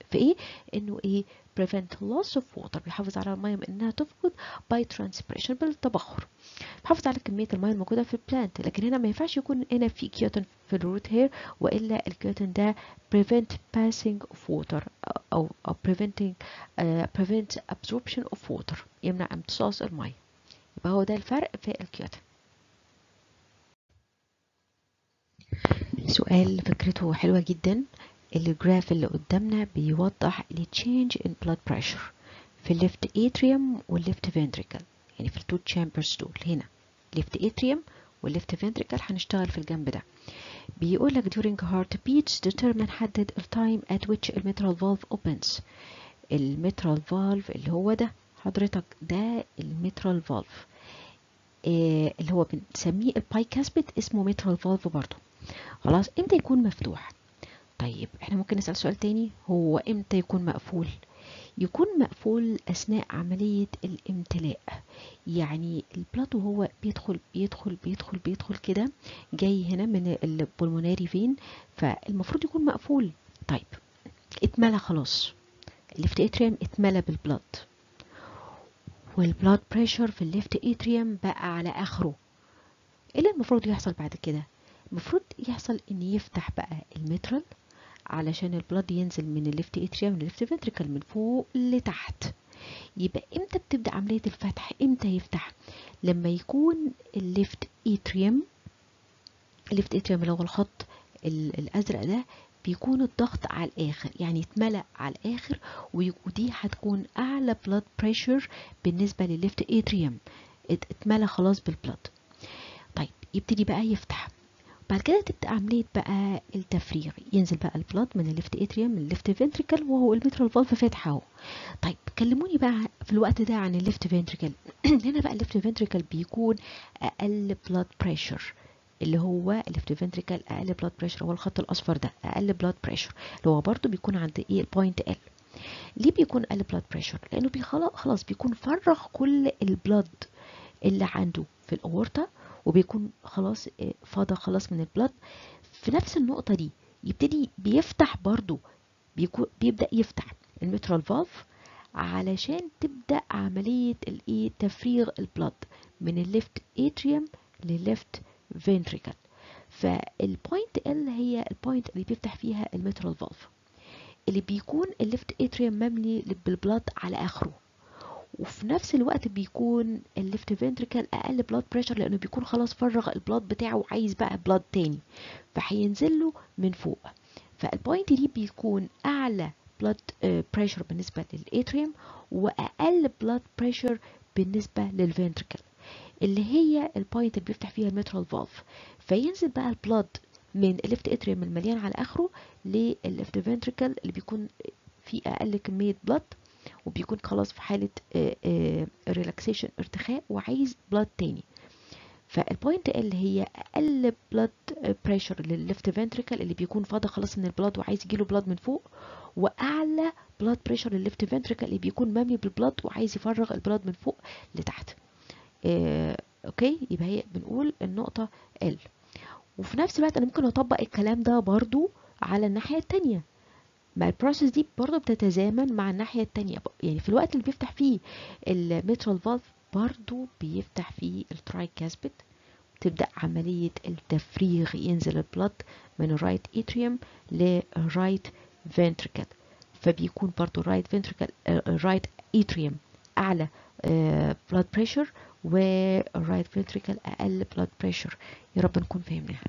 في ايه انه ايه prevent loss of water بيحافظ على الميه من انها تفقد by transpiration بالتبخر بيحافظ على كميه الميه الموجوده في البلانت لكن هنا ما ينفعش يكون هنا في كيوتن في الروت هير والا الكيوتن ده prevent passing of water او او preventing uh, prevent absorption of water يمنع امتصاص الميه يبقى هو ده الفرق في الكيوتن سؤال فكرته حلوة جدا الجراف اللي قدامنا بيوضح ال change in blood pressure في الليفت atrium والليفت ventricle يعني في التو chambers دول هنا left atrium والليفت ventricle هنشتغل في الجنب ده بيقول لك during heart beats determine حدد ال time at which the mitral valve opens الميترال valve اللي هو ده حضرتك ده الميترال valve إيه اللي هو بنسميه البايكاسبيت اسمه ميترال valve برضه خلاص امتى يكون مفتوح طيب احنا ممكن نسأل سؤال تاني هو امتى يكون مقفول يكون مقفول اثناء عملية الامتلاء يعني البلاد وهو بيدخل بيدخل بيدخل بيدخل كده جاي هنا من البولموناري فين فالمفروض يكون مقفول طيب اتملى خلاص الليفت اتريم اتملى بالبلاد والبلاد بريشر في الليفت اتريم بقى على اخره ايه اللي المفروض يحصل بعد كده المفروض يحصل ان يفتح بقى المترال علشان البلاد ينزل من الليفت اتريوم للليفت فنتريكل من فوق لتحت يبقى امتى بتبدا عمليه الفتح امتى يفتح لما يكون الليفت اتريوم الليفت اتريوم اللي هو الخط الازرق ده بيكون الضغط على الاخر يعني اتملأ على الاخر ودي هتكون اعلى بلاد بريشر بالنسبه للليفت اتريوم اتملى خلاص بالبلاد طيب يبتدي بقى يفتح بعد كده تبدأ عملية بقى التفريغ ينزل بقى البلاد من الليفت اتريوم من الليفت فنتريكل وهو الميترال فالف فاتحة اهو طيب كلموني بقى في الوقت ده عن الليفت فنتريكل هنا بقى الليفت فنتريكل بيكون اقل بلاد بريشر اللي هو الليفت فنتريكل اقل بلاد بريشر هو الخط الاصفر ده اقل بلاد بريشر اللي هو برضو بيكون عند ايه البوينت ال ليه بيكون اقل بلاد بريشر لانه خلاص بيكون فرغ كل البلاد اللي عنده في الاورطه وبيكون خلاص فاضى خلاص من البلد في نفس النقطة دي يبتدي بيفتح برضو بيكون بيبدأ يفتح المترال فالف علشان تبدأ عملية الايه تفريغ البلد من الليفت اتريوم للليفت فنتريكل فالبوينت ال هي البوينت اللي بيفتح فيها المترال فالف اللي بيكون الليفت اتريوم مملي بالبلد على اخره وفي نفس الوقت بيكون الليفت فنتريكل اقل بلاد بريشر لانه بيكون خلاص فرغ البلاد بتاعه وعايز بقى بلاد تاني فهينزل له من فوق فالبوينت دي بيكون اعلى بلاد بريشر بالنسبه للاتريوم واقل بلاد بريشر بالنسبه للفنتريكل اللي هي البوينت اللي بيفتح فيها الميترال فالف فينزل بقى البلاد من الليفت اتريوم المليان على اخره للليفت فنتريكل اللي بيكون فيه اقل كميه بلاد وبيكون خلاص في حالة ريلاكسيشن ارتخاء وعايز بلاد تاني فالبوينت اللي هي اقل بلاد بريشر للليفت فنتريكل اللي بيكون فاضي خلاص من البلاد وعايز يجيله بلاد من فوق واعلى بلاد بريشر للليفت فنتريكل اللي بيكون مملي بالبلاد وعايز يفرغ البلاد من فوق لتحت اه اوكي يبقى هي بنقول النقطة ال وفي نفس الوقت انا ممكن اطبق الكلام ده برضو على الناحية التانية ما البروسيس دي برضه بتتزامن مع الناحية التانية يعني في الوقت اللي بيفتح فيه الميترال فالف برضه بيفتح فيه التراي كاسبت تبدأ عملية التفريغ ينزل البلد من الرايت اتريوم للرايت فنتريكل فبيكون برضه الرايت فنتريكل الرايت اتريوم أعلى بلاد بريشر والرايت فنتريكل أقل بلاد بريشر يا رب نكون فهمناها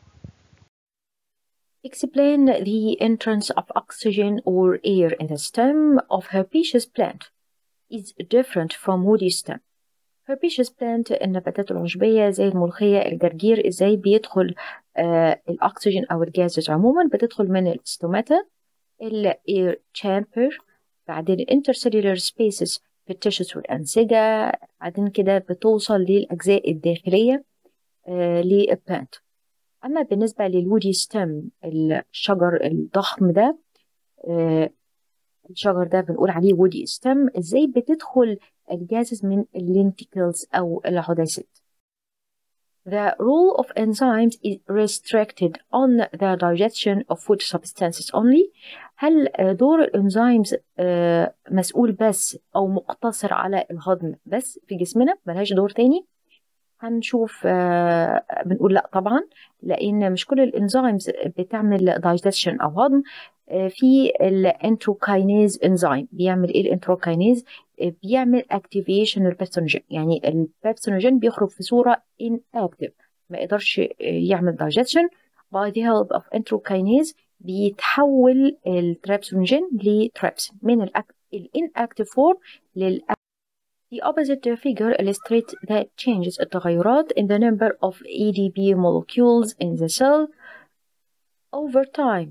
Explain the entrance of oxygen or air in the stem of herbaceous plant is different from woody stem. herbaceous plant النباتات العشبية زي الملوخية الجرجير ازاي بيدخل آه الأكسجين أو الجازز عموما بتدخل من الستوماتا الاير تشامبر بعدين الانترسيلولار سبيسز في التشس والأنسجة بعدين كده بتوصل للأجزاء الداخلية آه للبلانت أما بالنسبة للودي ستيم الشجر الضخم ده آه الشجر ده بنقول عليه وودي ستيم ازاي بتدخل الجازز من اللينتيكلز أو العدسات The role of enzymes is restricted on the digestion of food substances only. هل دور الانزيمز مسؤول بس او مقتصر على الهضم بس في جسمنا ملهاش دور تاني هنشوف بنقول لا طبعا لان مش كل الانزيمز بتعمل دايجستشن او هضم في الانتروكاينيز انزيم بيعمل ايه الانتروكاينيز بيعمل اكتيفيشن للبيبسونوجين يعني البيبسونوجين بيخرج في صوره inactive ما يقدرش يعمل digestion by the help of enterokinase بيتحول التريبسونجين لتريبسين من الانactive form لل The opposite figure illustrates the changes التغيرات in the number of ADP molecules in the cell over time.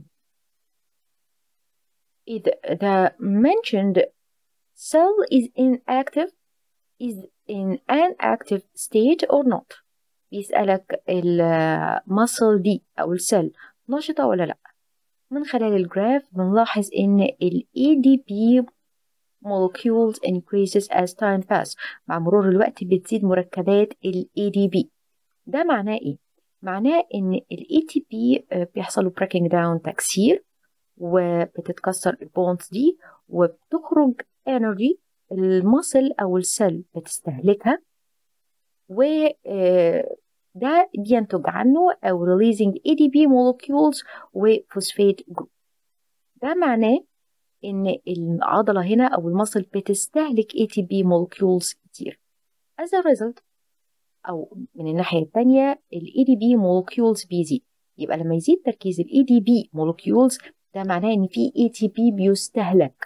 If the mentioned cell is inactive is in an active state or not بيسألك المصل دي أو السيل نشطة ولا لأ من خلال الجراف بنلاحظ إن ال ADP molecules increases as time pass مع مرور الوقت بتزيد مركبات ال ADP ده معناه إيه؟ معناه إن ال ATP بيحصل له breaking down تكسير وبتتكسر البونز دي وبتخرج energy المصل أو السيل بتستهلكها و ده بينتج عنه أو releasing ADP molecules وفوسفات جروب ده معناه إن العضلة هنا أو المصل بتستهلك ATP molecules كتير as a result أو من الناحية التانية ال ADP molecules بيزيد يبقى لما يزيد تركيز ال ADP molecules ده معناه إن في ATP بيستهلك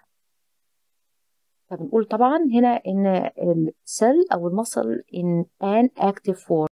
فبنقول طبعا هنا إن السيل أو المصل in an active form